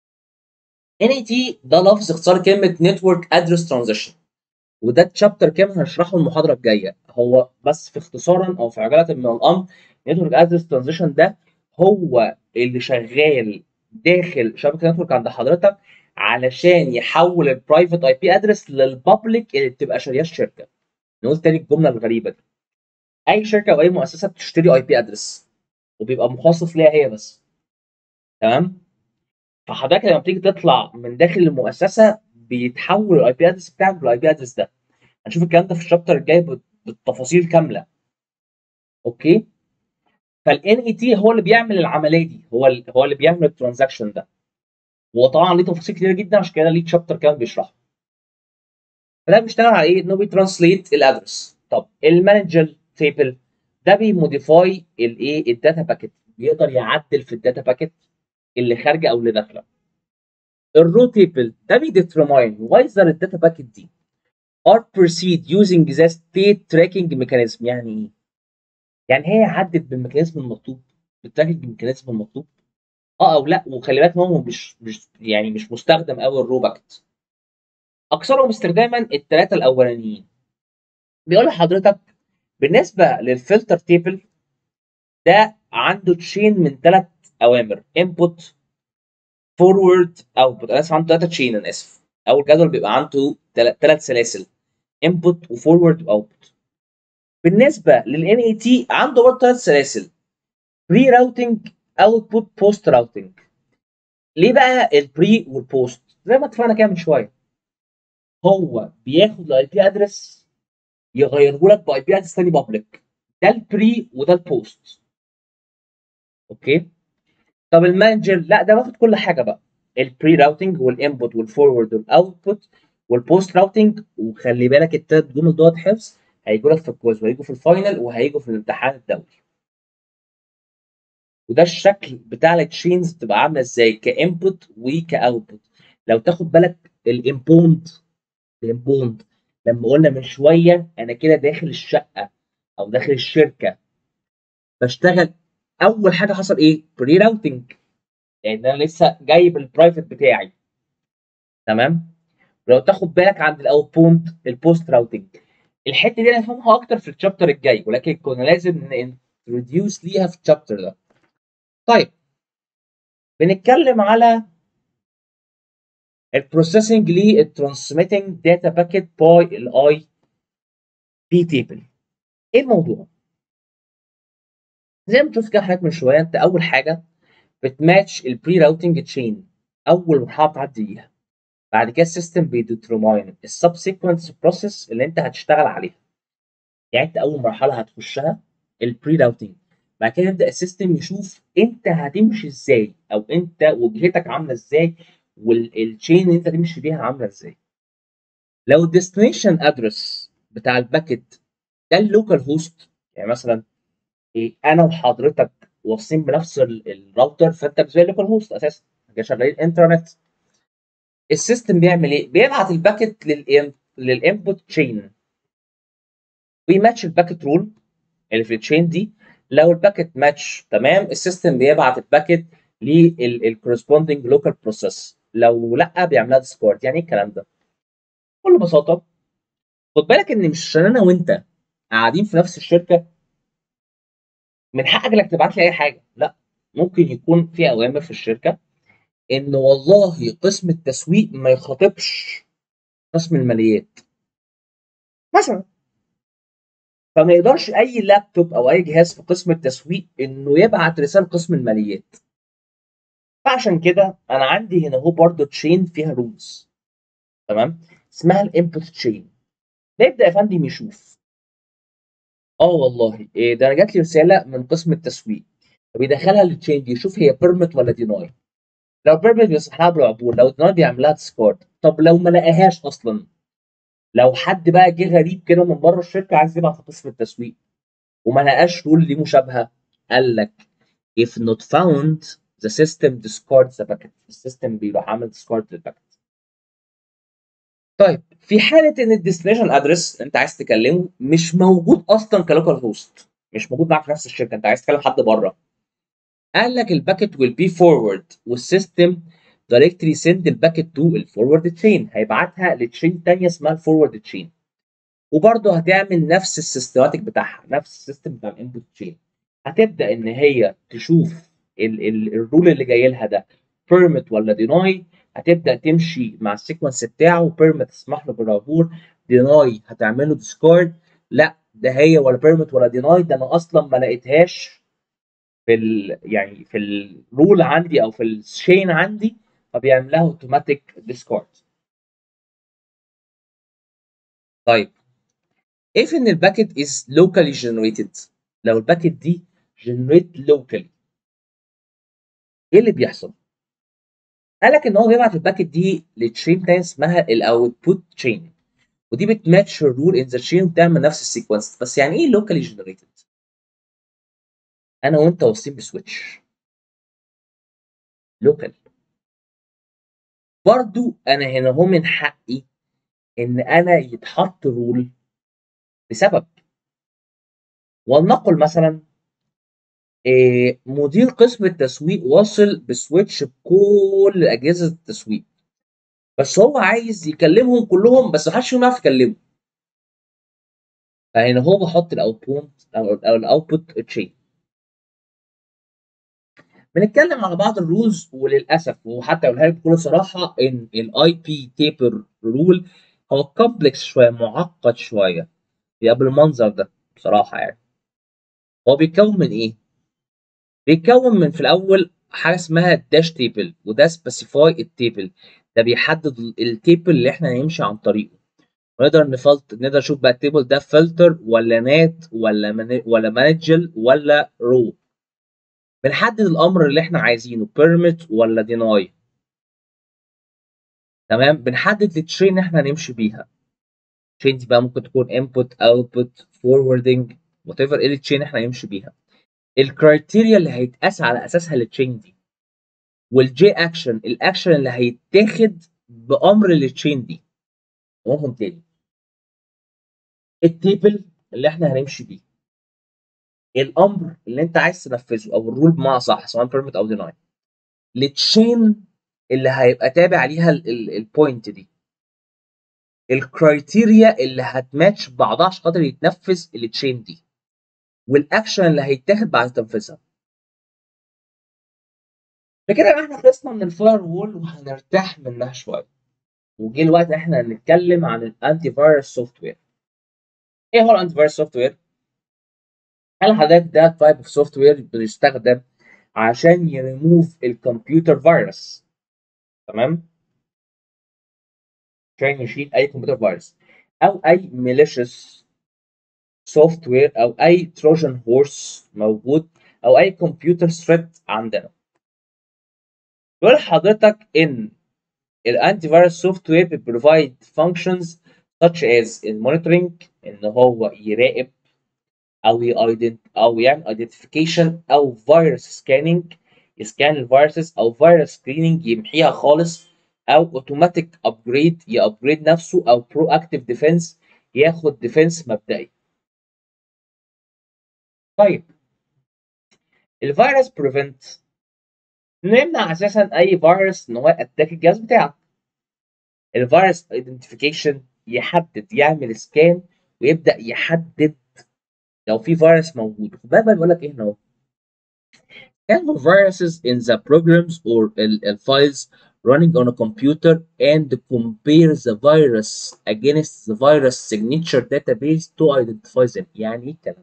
ان اي تي ده لفظ اختصار كلمه نتورك ادرس ترانزيشن وده تشابتر كامل هنشرحه المحاضره الجايه هو بس في اختصارا او في عجاله من الامر نتورك ادرس ترانزيشن ده هو اللي شغال داخل شبكه نتورك عند حضرتك علشان يحول البرايفت اي بي ادرس للبابليك اللي بتبقى شارياه الشركه نقول تاني الجمله الغريبه دي اي شركه او اي مؤسسه بتشتري اي بي ادرس وبيبقى مخصص ليها هي بس تمام فحضرتك لما بتيجي تطلع من داخل المؤسسه بيتحول الاي بي ادرس بتاعك بالاي بي ادرس ده هنشوف الكلام ده في الشابتر الجاي بالتفاصيل كامله اوكي فالان اي تي هو اللي بيعمل العمليه دي هو ال هو اللي بيعمل الترانزاكشن ده هو طبعا ليه تفاصيل كتير جدا عشان كده ليه تشابتر كمان بيشرحه فده بيشتغل على ايه؟ انه بيترانسليت الادرس طب المانجر تيبل ده بيموديفاي الايه؟ الداتا باكيت بيقدر يعدل في الداتا باكيت اللي خارجه او اللي داخله الرو تيبل ده بيديترماين ويزر الداتا باكيت دي are proceed using the state tracking mechanism يعني ايه؟ يعني هي عدت بالميكانيزم المطلوب بالتراكنج الميكانيزم المطلوب اه او لا وخلي بالك هو مش مش يعني مش مستخدم قوي الرو باكت اكثرهم استخداما الثلاثه الاولانيين بيقول لحضرتك بالنسبه للفلتر تيبل ده عنده تشين من ثلاث اوامر انبوت فورورد اوتبوت انا اسف عنده ثلاثه تشين انا اسف اول جدول بيبقى عنده ثلاث سلاسل انبوت وفورورد واوتبوت بالنسبه للان اي تي عنده برضه ثلاث سلاسل بري راوتنج اوتبوت بوست راوتنج ليه بقى البري والبوست زي ما اتفقنا كده من شويه هو بياخد الاي بي ادرس يغيره لك باي بي ادرس تاني بابليك ده البري وده البوست اوكي طب المانجر لا ده باخد كل حاجه بقى البري راوتنج والانبوت والفورورد والاوتبوت والبوست راوتنج وخلي بالك التلات جمل دوت حفظ هيجوا لك في الكويز وهيجوا في الفاينل وهيجوا في الامتحان الدولي وده الشكل بتاع التشينز بتبقى عامله ازاي كانبوت وكاوتبوت لو تاخد بالك الامبوند الامبوند لما قلنا من شويه انا كده داخل الشقه او داخل الشركه بشتغل اول حاجه حصل ايه بري راوتنج لان انا لسه جايب البرايفت بتاعي تمام لو تاخد بالك عند الاوتبوند البوست راوتنج الحته دي انا هفهمها اكتر في الشابتر الجاي ولكن كنا لازم هنتروديوس ليها في الشابتر ده طيب بنتكلم على البروسيسنج للترانسميتنج داتا باكيت باي الاي بي تيبل ايه الموضوع زي ما شفت كده حضرتك من شويه انت اول حاجه بتماتش البري راوتنج تشين اول مرحله بتعدي بيها بعد كده السيستم بيديترماين السب سيكونس بروسيس اللي انت هتشتغل عليها يعني انت اول مرحله هتخشها البري راوتنج بعد كده يبدا السيستم يشوف انت هتمشي ازاي او انت وجهتك عامله ازاي والتشين اللي انت تمشي بيها عامله ازاي لو الديستنيشن ادرس بتاع الباكت ده اللوكال هوست يعني مثلا إيه انا وحضرتك واصلين بنفس الراوتر فانت بالنسبه لي لوكال هوست اساسا احنا شغالين انترنت السيستم بيعمل ايه؟ بيبعت الباكت للانبوت تشين ويماتش الباكت رول اللي في التشين دي لو الباكت ماتش تمام السيستم بيبعت الباكت للكورسبوندنج لوكال بروسيس لو لا بيعملها ديسكورد يعني ايه الكلام ده؟ بكل بساطه خد بالك ان مش عشان انا وانت قاعدين في نفس الشركه من حقك انك تبعت لي اي حاجه لا ممكن يكون في اوامر في الشركه ان والله قسم التسويق ما يخاطبش قسم الماليات مثلا فما يقدرش اي لابتوب او اي جهاز في قسم التسويق انه يبعت رساله قسم الماليات فعشان كده انا عندي هنا اهو برضه تشين فيها رولز تمام اسمها الانبوت تشين نبدا يا فندم يشوف اه والله إيه ده انا جات لي رساله من قسم التسويق فبيدخلها للتشين دي يشوف هي بيرمت ولا ديناي لو بيرمت بيصح لها بالعبور لو ديناي بيعمل لها ديسكارد طب لو ما لقاهاش اصلا لو حد بقى جه غريب كده من بره الشركه عايز يبعت لقسم التسويق وما لقاش رول دي مشابهه قال لك if not found the system discards the packet السيستم بيروح عامل discard للباكت طيب في حاله ان الديستنيشن ادرس انت عايز تكلمه مش موجود اصلا كلوكال هوست مش موجود معاك في نفس الشركه انت عايز تكلم حد بره قال لك الباكت will be forward والسيستم directly send الباكت تو الفورورد تشين هيبعتها لتشين ثانيه اسمها الفورورد تشين وبرضه هتعمل نفس السيستماتيك بتاعها نفس السيستم بتاع الانبوت تشين هتبدا ان هي تشوف ال ال الرول اللي جاي لها ده بيرمت ولا ديناي هتبدا تمشي مع السيكونس بتاعه بيرمت تسمح له بالعبور ديناي هتعمله ديسكارد لا ده هي ولا بيرمت ولا ديناي ده انا اصلا ما لقيتهاش في ال يعني في الرول عندي او في الشين عندي فبيعمل لها اوتوماتيك ديسكارد طيب if ان الباكت is locally generated لو الباكت دي generate locally ايه اللي بيحصل؟ قال لك ان هو بيبعت الباكت دي لتشين تاني اسمها الاوتبوت تشين ودي بتماتش الرول ان ذا تشين وبتعمل نفس السيكونس بس يعني ايه لوكالي جنريتد؟ انا وانت واصلين بسويتش لوكال برضو انا هنا هو من حقي ان انا يتحط رول لسبب ولنقل مثلا إيه مدير قسم التسويق واصل بسويتش بكل اجهزه التسويق بس هو عايز يكلمهم كلهم بس محدش فيهم يعرف يكلمه فهنا هو بحط الاوتبوت او الاوتبوت تشين بنتكلم على بعض الرولز وللاسف وحتى اقولها لك بكل صراحه ان الاي بي تيبر رول هو كومبلكس شويه معقد شويه يبقى بالمنظر ده بصراحه يعني هو بيتكون من ايه؟ بيتكون من في الاول حاجه اسمها داش تيبل وده سبيسيفاي التيبل ده بيحدد التيبل اللي احنا هنمشي عن طريقه نقدر نفلت نقدر نشوف بقى التيبل ده فلتر ولا نات ولا من... ولا مانجل ولا رو بنحدد الامر اللي احنا عايزينه بيرميت ولا ديناي تمام بنحدد التشين اللي احنا هنمشي بيها تشين دي بقى ممكن تكون انبوت اوتبوت فوروردنج وات ايفر ايه التشين احنا هنمشي بيها الكرايتيريا اللي هيتقاس على اساسها التشين دي والجي اكشن الاكشن اللي هيتاخد بامر التشين دي نقولهم تاني التيبل اللي احنا هنمشي بيه الامر اللي انت عايز تنفذه او الرول بمعنى صح سواء بيرميت او ديناي التشين اللي هيبقى تابع ليها البوينت دي الكرايتيريا اللي هتماتش بعضها عشان خاطر يتنفذ التشين دي والاكشن اللي هيتاخد بعد تنفيذها بكده احنا خلصنا من الفاير وول وهنرتاح منها شويه وجه الوقت ان احنا نتكلم عن الانتي فيروس سوفت وير ايه هو الانتي فيروس سوفت وير هل حضرتك ده تايب اوف سوفت وير بيستخدم عشان يريموف الكمبيوتر فيروس تمام عشان يشيل اي كمبيوتر فيروس او اي malicious سوفت وير او اي تروجان هورس موجود او اي كمبيوتر ثريت عندنا بيقول لحضرتك ان الانتي فيروس سوفت وير بيبروفايد فانكشنز such as المونيتورنج ان هو يراقب او يايدنت او يعمل ايدنتيفيكيشن او فيروس سكاننج يسكان الفيروسز او فيروس سكريننج يمحيها خالص او اوتوماتيك ابجريد يابجريد نفسه او برو اكتيف ديفense ياخد ديفنس مبدئي طيب الفيروس بريفنت نمنع اساسا اي فيروس ان هو ياتاك الجهاز بتاعك الفيروس ايدنتيفيكيشن يحدد يعمل سكان ويبدا يحدد لو في فيروس موجود خد بالك بيقول لك ايه هنا اهو scan for viruses in the programs or the files running on a computer and compare the virus against the virus signature database to identify them يعني ايه الكلام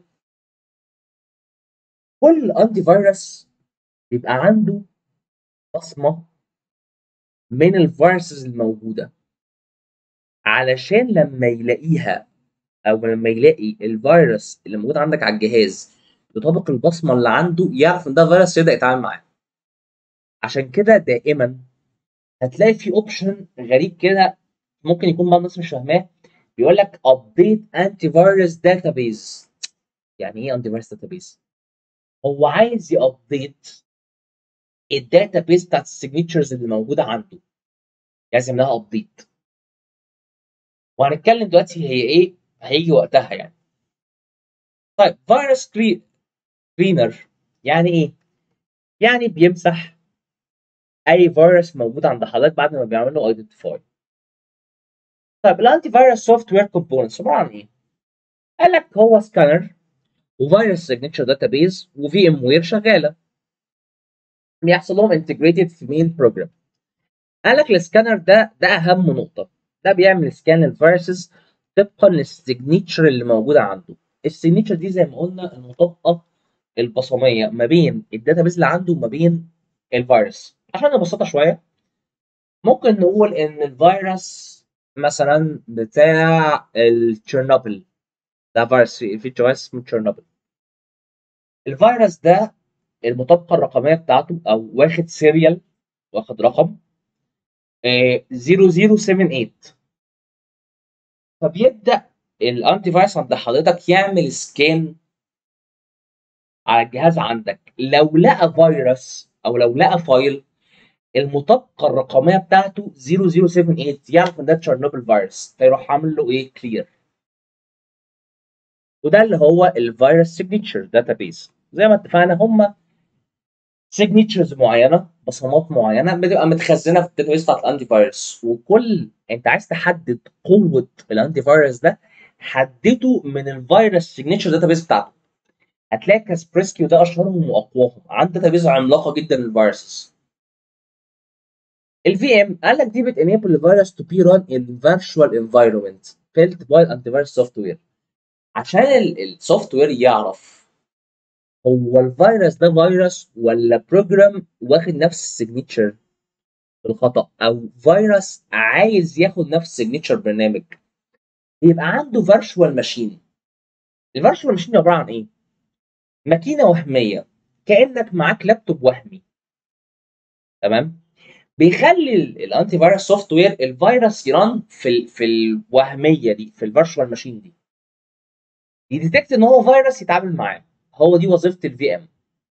كل انتي فيروس بيبقى عنده بصمه من الفيروسز الموجوده علشان لما يلاقيها او لما يلاقي الفيروس اللي موجود عندك على الجهاز يطابق البصمه اللي عنده يعرف ان ده فيروس يبدا يتعامل معاه عشان كده دائما هتلاقي في اوبشن غريب كده ممكن يكون بعض الناس مش فاهماه بيقول لك ابديت انتي فيروس داتابيز يعني ايه انتي فيروس داتابيز هو عايز يابديت الداتابيز بتاعت السيجنتشرز اللي موجوده عنده لازم لها ابديت وهنتكلم دلوقتي هي ايه هيجي وقتها يعني طيب فيروس سكرينر يعني ايه يعني بيمسح اي فيروس موجود عند حضرتك بعد ما بيعمل له ايدنتيفاي طيب الانتي فيروس سوفت وير كومبوننتس عباره عن ايه قال لك هو سكانر وفيروس سيجنتشر داتابيز وفي ام وير شغاله بيحصل لهم انتجريتد في مين بروجرام قال لك السكانر ده ده اهم نقطه ده بيعمل سكان للفيروسز طبقا للسيجنتشر اللي موجوده عنده السيجنتشر دي زي ما قلنا المطابقه البصميه ما بين الداتابيز اللي عنده وما بين الفيروس عشان نبسطها شويه ممكن نقول ان الفيروس مثلا بتاع التشيرنوبل ده فيروس في في فيروس اسمه تشيرنوبل الفيروس ده المطابقه الرقميه بتاعته او واخد سيريال واخد رقم آه 0078 فبيبدا الانتي فيروس عند حضرتك يعمل سكان على الجهاز عندك لو لقى فيروس او لو لقى فايل المطابقه الرقميه بتاعته 0078 يعرف ان ده تشيرنوبل فيروس فيروح عامل له ايه كلير وده اللي هو الفيروس سيجنتشر داتابيز زي ما اتفقنا هم سيجنتشرز معينه بصمات معينه بتبقى متخزنه في الداتابيز بتاعت الانتي فيروس وكل انت عايز تحدد قوه الانتي فيروس ده حدده من الفيروس سيجنتشر داتابيز بتاعته هتلاقي كاسبريسكي وده اشهرهم واقواهم عنده داتابيز عملاقه جدا للفيروسز الفي ام قال لك دي بتنيبل الفيروس تو بي ران ان فيرتشوال انفايرمنت فيلد باي انتي فيروس سوفت وير عشان السوفت وير يعرف هو الفيروس ده فيروس ولا بروجرام واخد نفس السيجنتشر بالخطا او فيروس عايز ياخد نفس سيجنتشر برنامج يبقى عنده فيرتشوال ماشين الفيرتشوال ماشين عباره عن ايه ماكينه وهميه كانك معاك لابتوب وهمي تمام بيخلي الانتي فيروس سوفت وير الفيروس يران في ال في الوهميه دي في الفيرتشوال ماشين دي يديتكت ان هو فيروس يتعامل معاه هو دي وظيفه الفي ام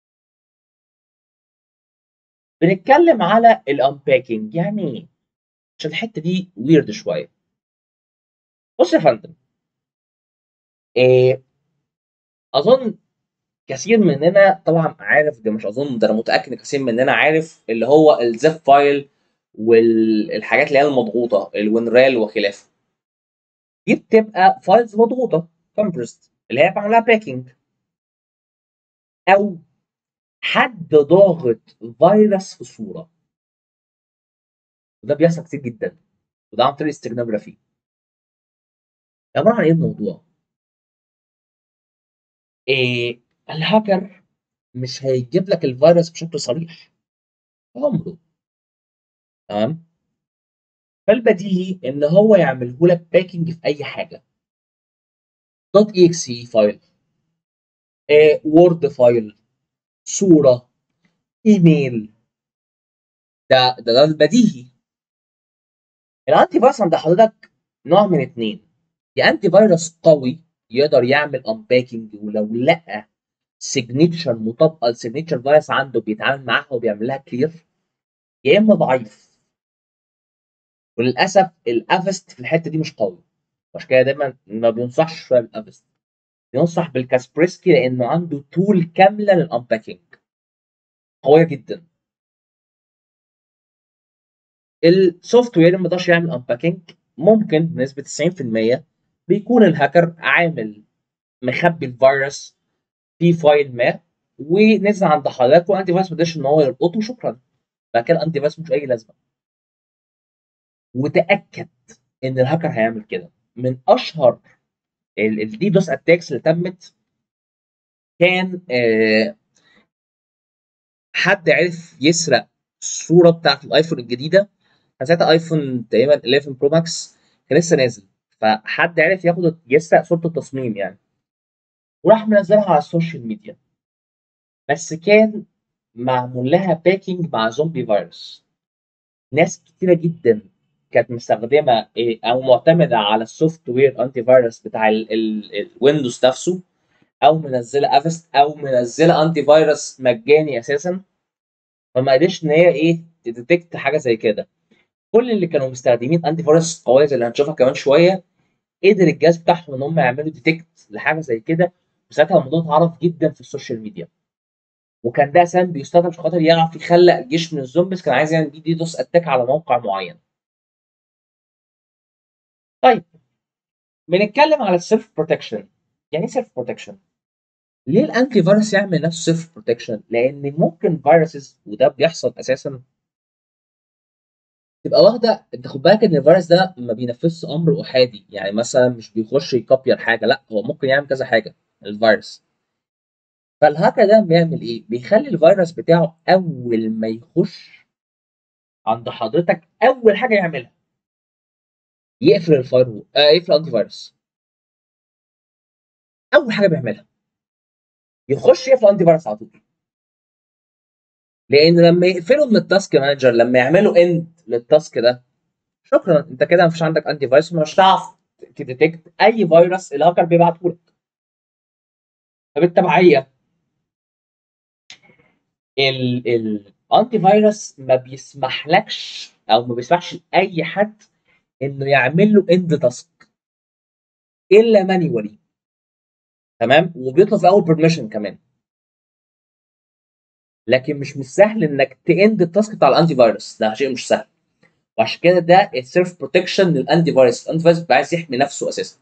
بنتكلم على الانباكينج يعني ايه عشان الحته دي ويرد شويه بص يا فندم إيه اظن كثير مننا طبعا عارف ده مش اظن ده انا متاكد ان كثير مننا عارف اللي هو الزيب فايل والحاجات اللي هي المضغوطه الوينرال وخلافه دي بتبقى فايلز مضغوطه كومبرست اللي هي بعملها باكينج او حد ضاغط فيروس في صوره وده بيحصل كتير جدا وده عن طريق الاستجنوجرافي عباره عن ايه الموضوع؟ إيه الهاكر مش هيجيب لك الفيروس بشكل صريح عمره تمام فالبديهي ان هو يعمله لك باكينج في اي حاجه دوت اي اكس اي فايل إيه وورد فايل صوره ايميل ده ده, ده البديهي الانتي فيروس عند حضرتك نوع من اتنين يا انتي فيروس قوي يقدر يعمل انباكينج ولو لقى سيجنتشر مطابقه لسيجنتشر فيروس عنده بيتعامل معاها وبيعمل لها كلير يا اما ضعيف وللاسف الافست في الحته دي مش قوي عشان كده دايما ما بينصحش شويه بالافست بينصح بالكاسبريسكي لانه عنده تول كامله للانباكينج قويه جدا السوفت وير ما يقدرش يعمل انباكينج ممكن بنسبه 90% بيكون الهاكر عامل مخبي الفيروس في فايل ما ونزل عند حضرتك وانتي فيروس ما قدرش ان هو يلقطه شكرا بعد كده الانتي فيروس مش اي لازمه وتاكد ان الهاكر هيعمل كده من اشهر الدي دوس اتاكس اللي تمت كان آه حد عرف يسرق الصوره بتاعت الايفون الجديده كان ساعتها ايفون تقريبا 11 برو ماكس كان لسه نازل فحد عرف ياخد يسرق صوره التصميم يعني وراح منزلها على السوشيال ميديا بس كان معمول لها باكينج مع زومبي فيروس ناس كتيره جدا كانت مستخدمه او معتمده على السوفت وير انتي فيروس بتاع الويندوز نفسه او منزله افست او منزله انتي فيروس مجاني اساسا فما قدرش ان هي ايه تديتكت حاجه زي كده كل اللي كانوا مستخدمين انتي فيروس قويه زي اللي هنشوفها كمان شويه قدر الجهاز بتاعهم ان هم يعملوا ديتكت لحاجه زي كده وساعتها الموضوع اتعرف جدا في السوشيال ميديا وكان ده اساسا بيستخدم عشان خاطر يعرف يخلق جيش من الزومبيز كان عايز يعمل دي دوس اتاك على موقع معين طيب بنتكلم على السيلف بروتكشن يعني ايه سيلف بروتكشن ليه الانتي فيروس يعمل نفسه سيلف بروتكشن لان ممكن فيروسز وده بيحصل اساسا تبقى واخده انت خد بالك ان الفيروس ده ما بينفذش امر احادي يعني مثلا مش بيخش يكوبير حاجه لا هو ممكن يعمل كذا حاجه الفيروس فالهاكر ده بيعمل ايه بيخلي الفيروس بتاعه اول ما يخش عند حضرتك اول حاجه يعملها يقفل الفاير آه يقفل الانتي فيروس اول حاجه بيعملها يخش يقفل الانتي فيروس على طول لان لما يقفلوا من التاسك مانجر لما يعملوا اند للتاسك ده شكرا انت كده مفيش عندك انتي فيروس مش هتعرف تديتكت اي فيروس الهاكر بيبعته لك فبالتبعيه الانتي فيروس ما بيسمحلكش او ما بيسمحش لاي حد انه يعمل له اند تاسك الا مانيوالي تمام وبيطلب في اول بيرميشن كمان لكن مش مش سهل انك تاند التاسك بتاع الانتي فيروس ده شيء مش سهل وعشان كده ده السيلف بروتكشن للانتي فيروس الانتي فيروس بيبقى عايز يحمي نفسه اساسا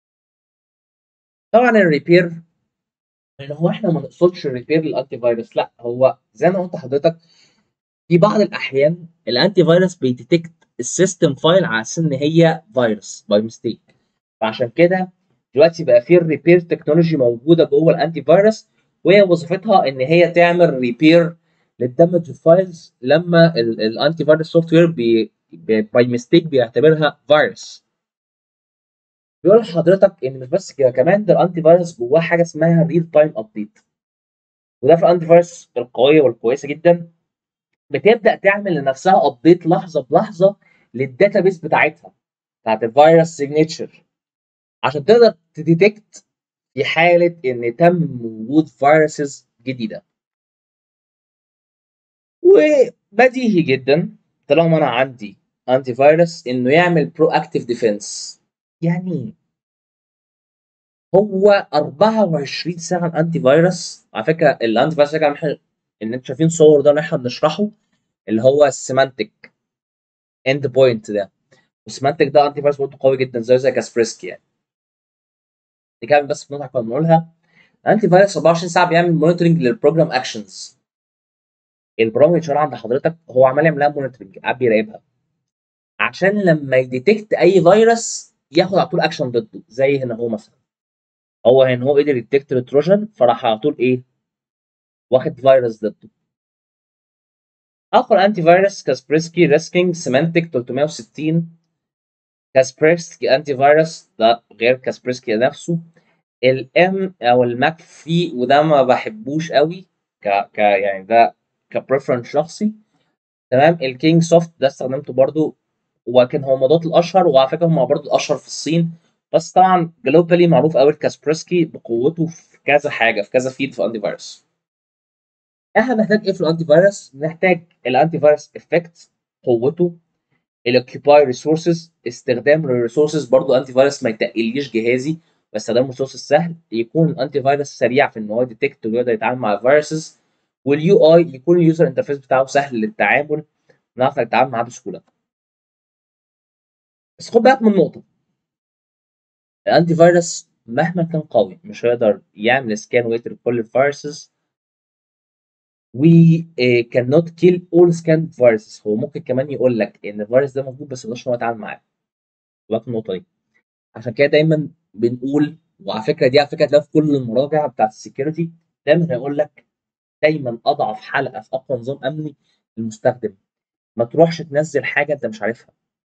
طبعا الريبير ان هو احنا ما نقصدش الريبير للانتي فيروس لا هو زي ما قلت لحضرتك في بعض الاحيان الانتي فيروس بيديتكت السيستم فايل على اساس ان هي فيروس باي ميستيك فعشان كده دلوقتي بقى في الريبير تكنولوجي موجوده جوه الانتي فيروس وهي وظيفتها ان هي تعمل ريبير للدمج فايلز لما الانتي فيروس سوفت وير باي ميستيك بيعتبرها فيروس بيقول لحضرتك ان مش بس كده كمان ده الانتي فيروس جواه حاجه اسمها ريل تايم ابديت وده في الانتي فيروس القويه والكويسه جدا بتبدا تعمل لنفسها ابديت لحظه بلحظه للداتابيس بتاعتها بتاعت الفيروس سيجنتشر عشان تقدر تديتكت في حاله ان تم وجود فيروسز جديده وبديهي جدا طالما انا عندي انتي فيروس انه يعمل برو اكتيف ديفense يعني ايه هو 24 ساعه الانتي فيروس على فكره الانتي فيروس اللي احنا اللي انتوا شايفين صور ده اللي احنا بنشرحه اللي هو السيمانتك اند بوينت ده والسيمانتك ده انتي فيروس برضه قوي جدا زي زي كاسبريسكي يعني نكمل بس النقطه كنا بنقولها الانتي فيروس 24 ساعه بيعمل مونيتورنج للبروجرام اكشنز البرامج اللي شغال عند حضرتك هو عمال يعمل لها مونيتورنج قاعد بيراقبها عشان لما يديتكت اي فيروس ياخد على طول اكشن ضده زي هنا هو مثلا هو هنا هو قدر يديتكت التروجن فراح على طول ايه واخد فيروس ضده اخر انتي فيروس كاسبرسكي ريسكينج سيمانتك 360 كاسبرسكي انتي فيروس ده غير كاسبرسكي نفسه الام او الماك في وده ما بحبوش قوي ك, ك يعني ده كبريفرنس شخصي تمام الكينج سوفت ده استخدمته برضو وكان هو مضاد الاشهر وعلى فكره هم برضو الاشهر في الصين بس طبعا جلوبالي معروف قوي الكاسبرسكي بقوته في كذا حاجه في كذا فيد في انتي فيروس احنا محتاج ايه في الانتي فيروس؟ محتاج الانتي فيروس افكت قوته الاوكيباي ريسورسز استخدام الريسورسز برضو انتي فيروس ما يتقليش جهازي باستخدام ريسورسز سهل يكون الانتي فيروس سريع في ان هو ديتكت ويقدر يتعامل مع الفيروسز واليو اي يكون اليوزر انترفيس بتاعه سهل للتعامل نعرف نتعامل معاه بسهوله بس خد بالك من نقطه الانتي فيروس مهما كان قوي مش هيقدر يعمل سكان ويتر لكل الفيروسز we uh, cannot kill all scanned viruses هو ممكن كمان يقول لك ان الفيروس ده موجود بس ما يقدرش ان هو يتعامل معاه بالك النقطه دي عشان كده دايما بنقول وعلى فكره دي على فكره هتلاقيها في كل المراجع بتاعت السكيورتي دايما هيقول لك دايما اضعف حلقه في اقوى نظام امني المستخدم ما تروحش تنزل حاجه انت مش عارفها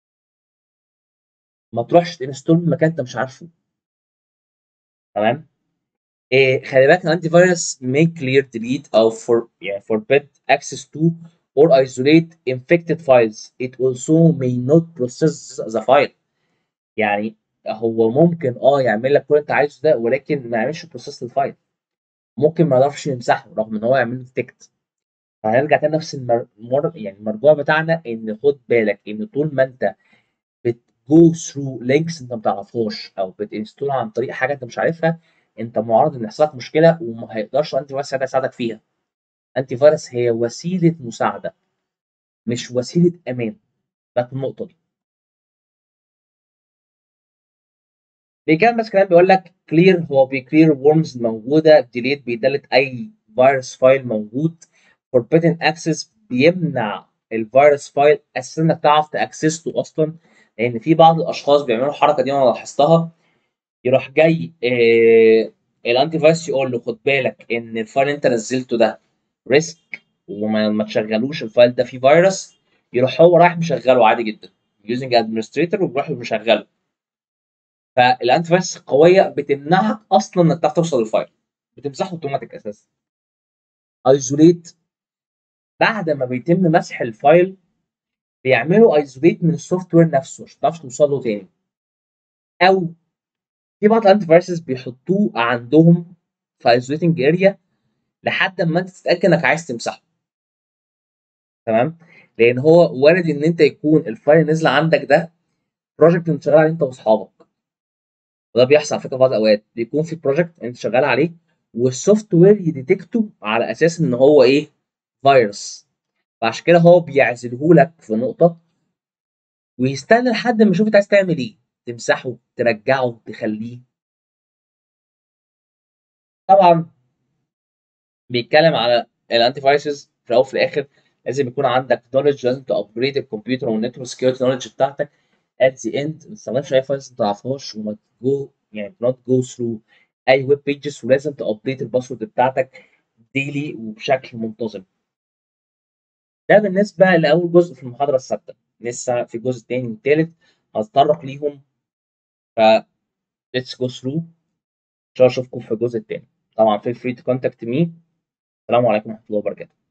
ما تروحش تنستول مكان انت مش عارفه تمام إيه خلي بالك الانتي فيروس may clear delete او for يعني forbid access to or isolate infected files it also may not process the file يعني هو ممكن اه يعمل لك كل اللي انت عايزه ده ولكن ما يعملش بروسيس للفايل ممكن ما يعرفش يمسحه رغم ان هو يعمل له ديتكت فهنرجع تاني نفس المر... يعني المرجوع بتاعنا ان خد بالك ان طول ما انت بتجو ثرو لينكس انت ما تعرفهاش او بتنستول عن طريق حاجه انت مش عارفها انت معرض ان يحصل لك مشكله وما هيقدرش انتي فيروس يساعدك فيها انتي فيروس هي وسيله مساعده مش وسيله امان ده النقطه دي بيكمل بس كلام بيقول لك كلير هو بيكلير وورمز موجوده ديليت بيدلت اي فيروس فايل موجود forbidden access بيمنع الفيروس فايل اساسا انك تعرف تاكسسه اصلا لان في بعض الاشخاص بيعملوا الحركه دي وانا لاحظتها يروح جاي آه الانتي فيروس يقول له خد بالك ان الفايل اللي انت نزلته ده ريسك وما ما تشغلوش الفايل ده فيه فيروس يروح هو رايح مشغله عادي جدا يوزنج ادمنستريتور وبيروح مشغله فالانتي فيروس القويه بتمنعك اصلا انك تعرف توصل للفايل بتمسحه اوتوماتيك اساسا ايزوليت بعد ما بيتم مسح الفايل بيعملوا ايزوليت من السوفت وير نفسه عشان تعرفش توصل له تاني او في بعض الانتي فيروسز بيحطوه عندهم في ايزوليتنج اريا لحد ما انت تتاكد انك عايز تمسحه تمام لان هو وارد ان انت يكون الفايل اللي نزل عندك ده بروجكت انت شغال عليه انت واصحابك وده بيحصل على فكره في بعض الاوقات بيكون في بروجكت انت شغال عليه والسوفت وير يديتكته على اساس ان هو ايه فيروس فعشان كده هو بيعزله لك في نقطه ويستنى لحد ما يشوف انت عايز تعمل ايه تمسحه ترجعه تخليه طبعا بيتكلم على الانتي فايروسز في الاول وفي الاخر لازم يكون عندك نولج لازم تابجريد الكمبيوتر والنتورك سكيورتي نولج بتاعتك at the end ما تستخدمش اي فايلز ما تعرفهاش وما تجو يعني not go through اي ويب بيجز ولازم تابديت الباسورد بتاعتك ديلي وبشكل منتظم ده بالنسبه لاول جزء في المحاضره الثابته لسه في جزء تاني وتالت هتطرق ليهم ف let's go through ان شاء الله اشوفكم في الجزء التاني طبعا feel free to contact me السلام عليكم ورحمه الله وبركاته